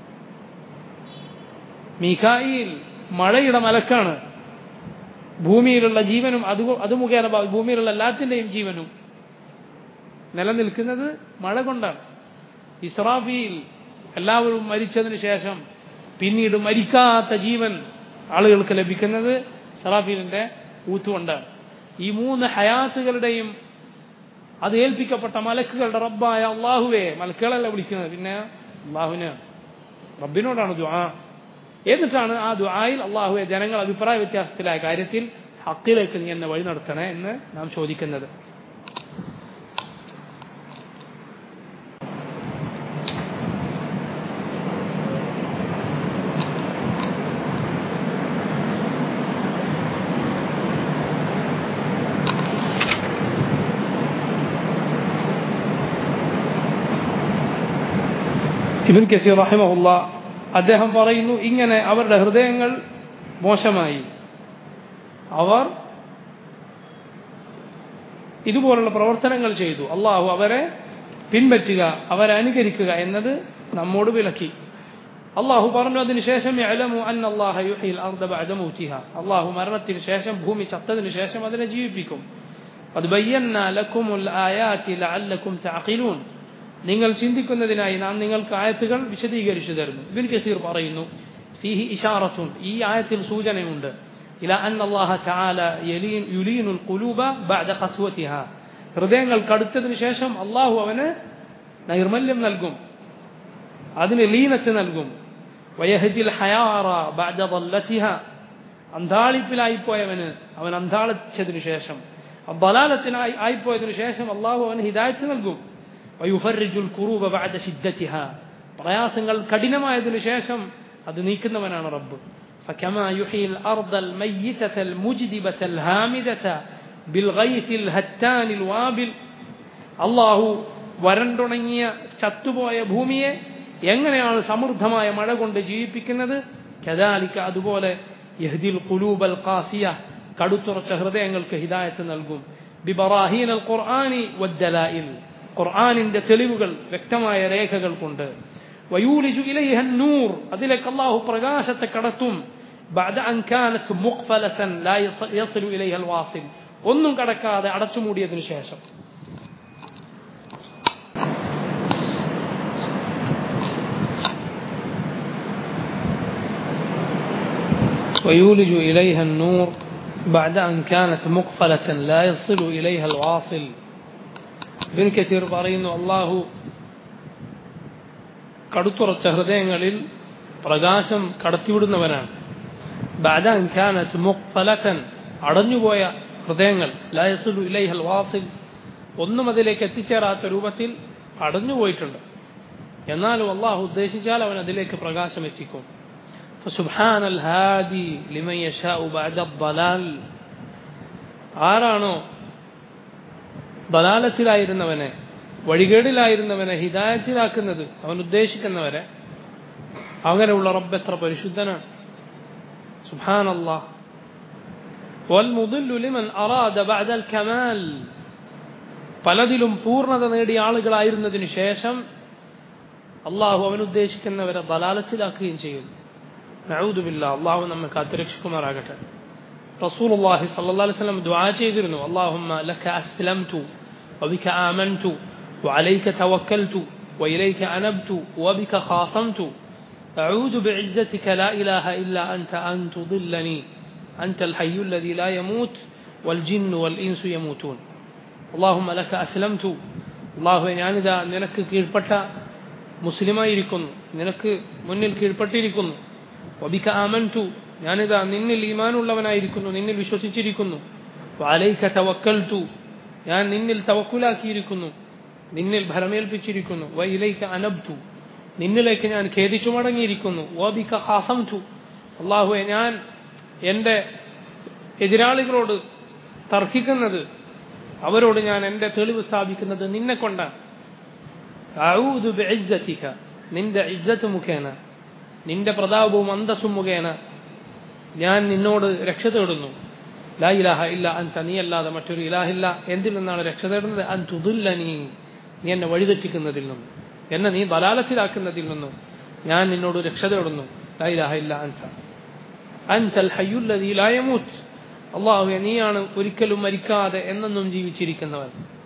മീഖായിൽ മഴയുടെ മലക്കാണ് ഭൂമിയിലുള്ള ജീവനും അത് അത് മുഖേന ഭൂമിയിലുള്ള എല്ലാത്തിൻ്റെയും ജീവനും നിലനിൽക്കുന്നത് മഴ കൊണ്ടാണ് ഇസ്രാഫീൽ എല്ലാവരും മരിച്ചതിന് ശേഷം പിന്നീട് മരിക്കാത്ത ജീവൻ ആളുകൾക്ക് ലഭിക്കുന്നത് ഇസ്രാഫീലിന്റെ ഊത്തുകൊണ്ടാണ് ഈ മൂന്ന് ഹയാത്തുകളുടെയും അത് ഏൽപ്പിക്കപ്പെട്ട മലക്കുകളുടെ റബ്ബായ അള്ളാഹുവെ മലക്കുകളല്ല വിളിക്കുന്നത് പിന്നെ അള്ളാഹുവിന് റബ്ബിനോടാണ് ദുആ എന്നിട്ടാണ് ആ ദുആയിൽ അള്ളാഹുവെ ജനങ്ങൾ അഭിപ്രായ വ്യത്യാസത്തിലായ കാര്യത്തിൽ ഹക്കിലേക്ക് നീ എന്നെ വഴി നടത്തണേ എന്ന് നാം ചോദിക്കുന്നത് ഇബിൻ കസീർ റഹിമഹുല്ല അദ്ദേഹം പറയുന്നു ഇങ്ങനെ അവരുടെ ഹൃദയങ്ങൾ മോശമായി അവർ ഇതുപോലുള്ള പ്രവർത്തനങ്ങൾ ചെയ്തു അള്ളാഹു അവരെ പിൻപറ്റുക അവരെ അനുകരിക്കുക എന്നത് നമ്മോട് വിലക്കി അള്ളാഹു പറഞ്ഞു അതിനുശേഷം അള്ളാഹു മരണത്തിന് ശേഷം ഭൂമി ചത്തതിന് ശേഷം അതിനെ ജീവിപ്പിക്കും അത് നിങ്ങൾ ചിന്തിക്കുന്നതിനായി നാം നിങ്ങൾക്ക് ആയത്തുകൾ വിശദീകരിച്ചു തരുന്നു ഇബിൻ കസീർ പറയുന്നു ഫീഹി ഇഷാറത്തുൻ ഈ ആയത്തിൽ സൂചനയുണ്ട് ഇല അൻ അള്ളാഹ തആല യുലീനുൽ ഖുലൂബ ബഅദ ഖസ്വതിഹ ഹൃദയങ്ങൾ കടുത്തതിനു ശേഷം അള്ളാഹു അവന് നൈർമല്യം നൽകും അതിന് ലീനത്ത് നൽകും വയഹദിൽ ഹയാറ ബഅദ ضلتിഹ അന്ധാളിപ്പിലായിപ്പോയവന് അവൻ അന്ധാളിച്ചതിനു ശേഷം ബലാലത്തിനായി ആയിപ്പോയതിനു ശേഷം അള്ളാഹു അവന് ഹിദായത്ത് നൽകും വയുഫറിജുൽ കുറൂബ ബഅദ ശിദ്ദതിഹ പ്രയാസങ്ങൾ കഠിനമായതിനു ശേഷം അത് നീക്കുന്നവനാണ് റബ്ബ് فكما يحيي الأرض الميتة المجدبة الهامدة بالغيث الهتان الوابل അള്ളാഹു വരണ്ടുണങ്ങിയ ചത്തുപോയ ഭൂമിയെ എങ്ങനെയാണ് സമൃദ്ധമായ മഴ കൊണ്ട് ജീവിപ്പിക്കുന്നത് കദാലിക്ക അതുപോലെ യഹ്ദിൽ ഖുലൂബൽ ഖാസിയ കടുത്തുറച്ച ഹൃദയങ്ങൾക്ക് ഹിദായത്ത് നൽകും ബിബറാഹീൻ അൽ ഖുർആനി വദ്ദലായിൽ ഖുർആനിന്റെ തെളിവുകൾ വ്യക്തമായ രേഖകൾ കൊണ്ട് വയൂലിജു ഇലൈഹ നൂർ അതിലേക്ക് അള്ളാഹു പ്രകാശത്തെ കടത്തും بعد أن كانت مقفلة لا يصل إليها الواصل ഒന്നും കടക്കാതെ അടച്ചുമൂടിയതിനു ശേഷം ويولج إليها النور بعد أن كانت مقفلة لا يصل إليها الواصل ابن كثير പറയുന്നു അള്ളാഹു കടുത്തുറച്ച ഹൃദയങ്ങളിൽ പ്രകാശം കടത്തിവിടുന്നവനാണ് بعد أن كانت مقفلة അടഞ്ഞുപോയ ഹൃദയങ്ങൾ لا يصل إليها الواصل ഒന്നും അതിലേക്ക് എത്തിച്ചേരാത്ത രൂപത്തിൽ അടഞ്ഞുപോയിട്ടുണ്ട് എന്നാലും അള്ളാഹു ഉദ്ദേശിച്ചാൽ അവൻ അതിലേക്ക് പ്രകാശം എത്തിക്കും فسبحان الهادي لمن يشاء بعد الضلال ആരാണോ ദലാലത്തിലായിരുന്നവനെ വഴികേടിലായിരുന്നവനെ ഹിദായത്തിലാക്കുന്നത് അവൻ ഉദ്ദേശിക്കുന്നവരെ അങ്ങനെയുള്ള റബ്ബ് എത്ര പരിശുദ്ധനാണ് സുഹാൻ അള്ളാഹ് والمضل لمن أراد بعد الكمال പലതിലും പൂർണ്ണത നേടിയ ആളുകളായിരുന്നതിനു ശേഷം അള്ളാഹു അവൻ ഉദ്ദേശിക്കുന്നവരെ ദലാലത്തിലാക്കുകയും ചെയ്യുന്നു നഊദുബില്ല അള്ളാഹു നമ്മെ കാത്തുരക്ഷിക്കുമാറാകട്ടെ റസൂൽ അള്ളാഹി സല്ലാ വസ്ലം ദുആ ചെയ്തിരുന്നു അള്ളാഹുമ്മ ലക അസ്ലംതു وبك آمنت وعليك توكلت وإليك أنبت وبك خاصمت أعوذ بعزتك لا إله إلا أنت أن تضلني أنت الحي الذي لا يموت والجن والإنس يموتون اللهم لك أسلمت الله ഞാനിതാ നിനക്ക് കീഴ്പ്പെട്ട മുസ്ലിമായിരിക്കുന്നു നിനക്ക് മുന്നിൽ കീഴ്പ്പെട്ടിരിക്കുന്നു വബിക ആമൻതു ഞാനിതാ നിന്നിൽ ഈമാനുള്ളവനായിരിക്കുന്നു നിന്നിൽ വിശ്വസിച്ചിരിക്കുന്നു വാലൈക തവക്കൽതു ഞാൻ നിന്നിൽ തവക്കുലാക്കിയിരിക്കുന്നു നിന്നിൽ ഭരമേൽപ്പിച്ചിരിക്കുന്നു വൈലൈക അനബ്തു നിന്നിലേക്ക് ഞാൻ ഖേദിച്ചു മടങ്ങിയിരിക്കുന്നു വബിക ഹാസംതു അള്ളാഹുവെ ഞാൻ എൻ്റെ എതിരാളികളോട് തർക്കിക്കുന്നത് അവരോട് ഞാൻ എൻ്റെ തെളിവ് സ്ഥാപിക്കുന്നത് നിന്നെ കൊണ്ടാണ് നിന്റെ ഇജ്ജത്ത് മുഖേന നിന്റെ പ്രതാപവും അന്തസ്സും മുഖേന ഞാൻ നിന്നോട് രക്ഷ തേടുന്നു ലാ ഇലാഹ ഇല്ല അൻത നീ അല്ലാതെ മറ്റൊരു ഇലാഹില്ല എന്തിൽ നിന്നാണ് രക്ഷ തേടുന്നത് അൻ തുതില്ല നീ നീ എന്നെ വഴിതെറ്റിക്കുന്നതിൽ നിന്നും എന്നെ നീ ബലാലത്തിലാക്കുന്നതിൽ നിന്നും ഞാൻ നിന്നോട് രക്ഷ തേടുന്നു ലാ ഇലാഹ ഇല്ല അൻത അൻതൽ ഹയ്യുല്ലദീ ലാ യമൂത്ത് അള്ളാഹു നീയാണ് ഒരിക്കലും മരിക്കാതെ എന്നെന്നും ജീവിച്ചിരിക്കുന്നവൻ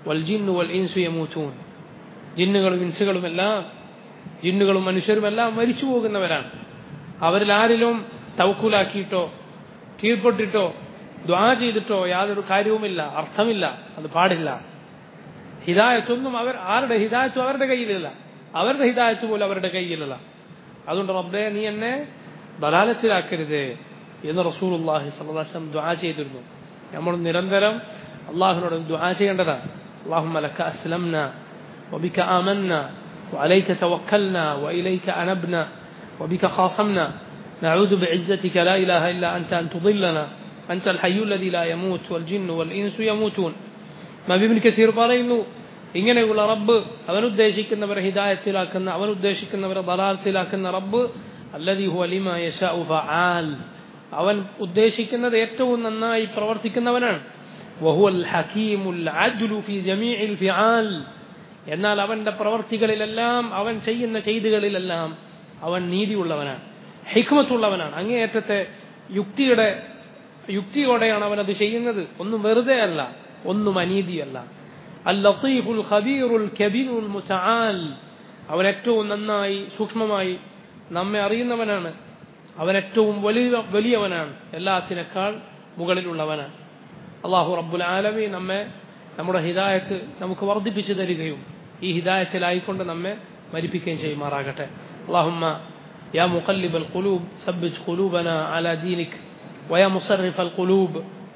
والجن والإنس يموتون ജിന്നുകളും ഇൻസുകളും എല്ലാം ജിന്നുകളും മനുഷ്യരും എല്ലാം മരിച്ചു പോകുന്നവരാണ് അവരിൽ ആരിലും തവക്കുലാക്കിയിട്ടോ കീഴ്പ്പെട്ടിട്ടോ ദ്വാ ചെയ്തിട്ടോ യാതൊരു കാര്യവുമില്ല അർത്ഥമില്ല അത് പാടില്ല ഹിദായത്തൊന്നും അവർ ആരുടെ ഹിദായത്തും അവരുടെ കയ്യിലില്ല അവരുടെ ഹിദായത്ത് പോലും അവരുടെ കയ്യിലല്ല അതുകൊണ്ട് റബ്ബെ നീ എന്നെ ബലാലത്തിലാക്കരുത് എന്ന് റസൂലുള്ളാഹി സ്വല്ലല്ലാഹു ദുആ ചെയ്തിരുന്നു നമ്മൾ നിരന്തരം അള്ളാഹുവിനോട് ദുആ ചെയ്യേണ്ടതാണ് اللهم لك أسلمنا وبك آمنا وعليك توكلنا وإليك أنبنا وبك خاصمنا نعوذ بعزتك لا إله إلا أنت أن تضلنا أنت الحي الذي لا يموت والجن والإنس يموتون ما بابن كثير പറയുന്നു ഇങ്ങനെയുള്ള റബ്ബ് അവൻ ഉദ്ദേശിക്കുന്നവരെ ഹിദായത്തിലാക്കുന്ന അവൻ ഉദ്ദേശിക്കുന്നവരെ ദലാലത്തിലാക്കുന്ന റബ്ബ് അല്ലദി ഹു അലിമ യശാഉ ഫആൽ അവൻ ഉദ്ദേശിക്കുന്നത് ഏറ്റവും നന്നായി പ്രവർത്തിക്കുന്നവനാണ് വഹുവൽ ഹകീമുൽ അദ്ലു ഫി ജമീഇൽ ഫിആൽ എന്നാൽ അവന്റെ പ്രവർത്തികളിലെല്ലാം അവൻ ചെയ്യുന്ന ചെയ്തുകളിലെല്ലാം അവൻ നീതിയുള്ളവനാണ് ഹിക്മത്തുള്ളവനാണ് അങ്ങേയറ്റത്തെ യുക്തിയുടെ യുക്തിയോടെയാണ് അവൻ അത് ചെയ്യുന്നത് ഒന്നും വെറുതെ അല്ല ഒന്നും അനീതിയല്ല അൽ ലത്തീഫുൽ ഖബീറുൽ കബീറുൽ മുതആൽ അവൻ ഏറ്റവും നന്നായി സൂക്ഷ്മമായി നമ്മെ അറിയുന്നവനാണ് അവൻ ഏറ്റവും വലിയ വലിയവനാണ് എല്ലാത്തിനേക്കാൾ മുകളിലുള്ളവനാണ് അള്ളാഹു റബ്ബുൽ ആലമി നമ്മെ നമ്മുടെ ഹിദായത്ത് നമുക്ക് വർദ്ധിപ്പിച്ചു തരികയും ഈ ഹിദായത്തിലായിക്കൊണ്ട് നമ്മെ മരിപ്പിക്കുകയും ചെയ്യുമാറാകട്ടെ അള്ളാഹുമ്മ يا مقلب القلوب ثبت قلوبنا على دينك ويا مصرف القلوب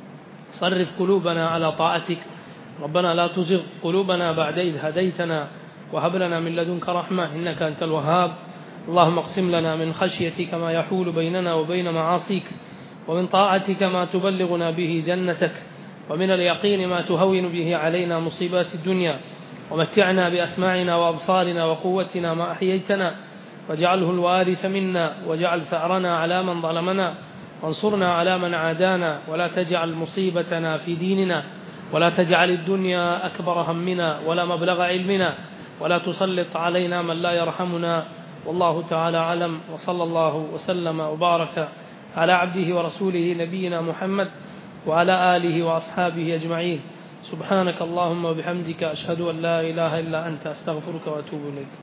صرف قلوبنا على طاعتك ربنا لا تزغ قلوبنا بعد إذ هديتنا وهب لنا من لدنك رحمة إنك أنت الوهاب اللهم اقسم لنا من خشيتك ما يحول بيننا وبين معاصيك ومن طاعتك ما تبلغنا به جنتك ومن اليقين ما تهون به علينا مصيبات الدنيا ومتعنا بأسماعنا وأبصارنا وقوتنا ما أحييتنا واجعله الوارث منا واجعل ثأرنا على من ظلمنا وانصرنا على من عادانا ولا تجعل مصيبتنا في ديننا ولا تجعل الدنيا أكبر همنا ولا مبلغ علمنا ولا تسلط علينا من لا يرحمنا والله تعالى أعلم وصلى الله وسلم وبارك على عبده ورسوله نبينا محمد وعلى آله وأصحابه أجمعين سبحانك اللهم وبحمدك أشهد أن لا إله إلا أنت أستغفرك وأتوب إليك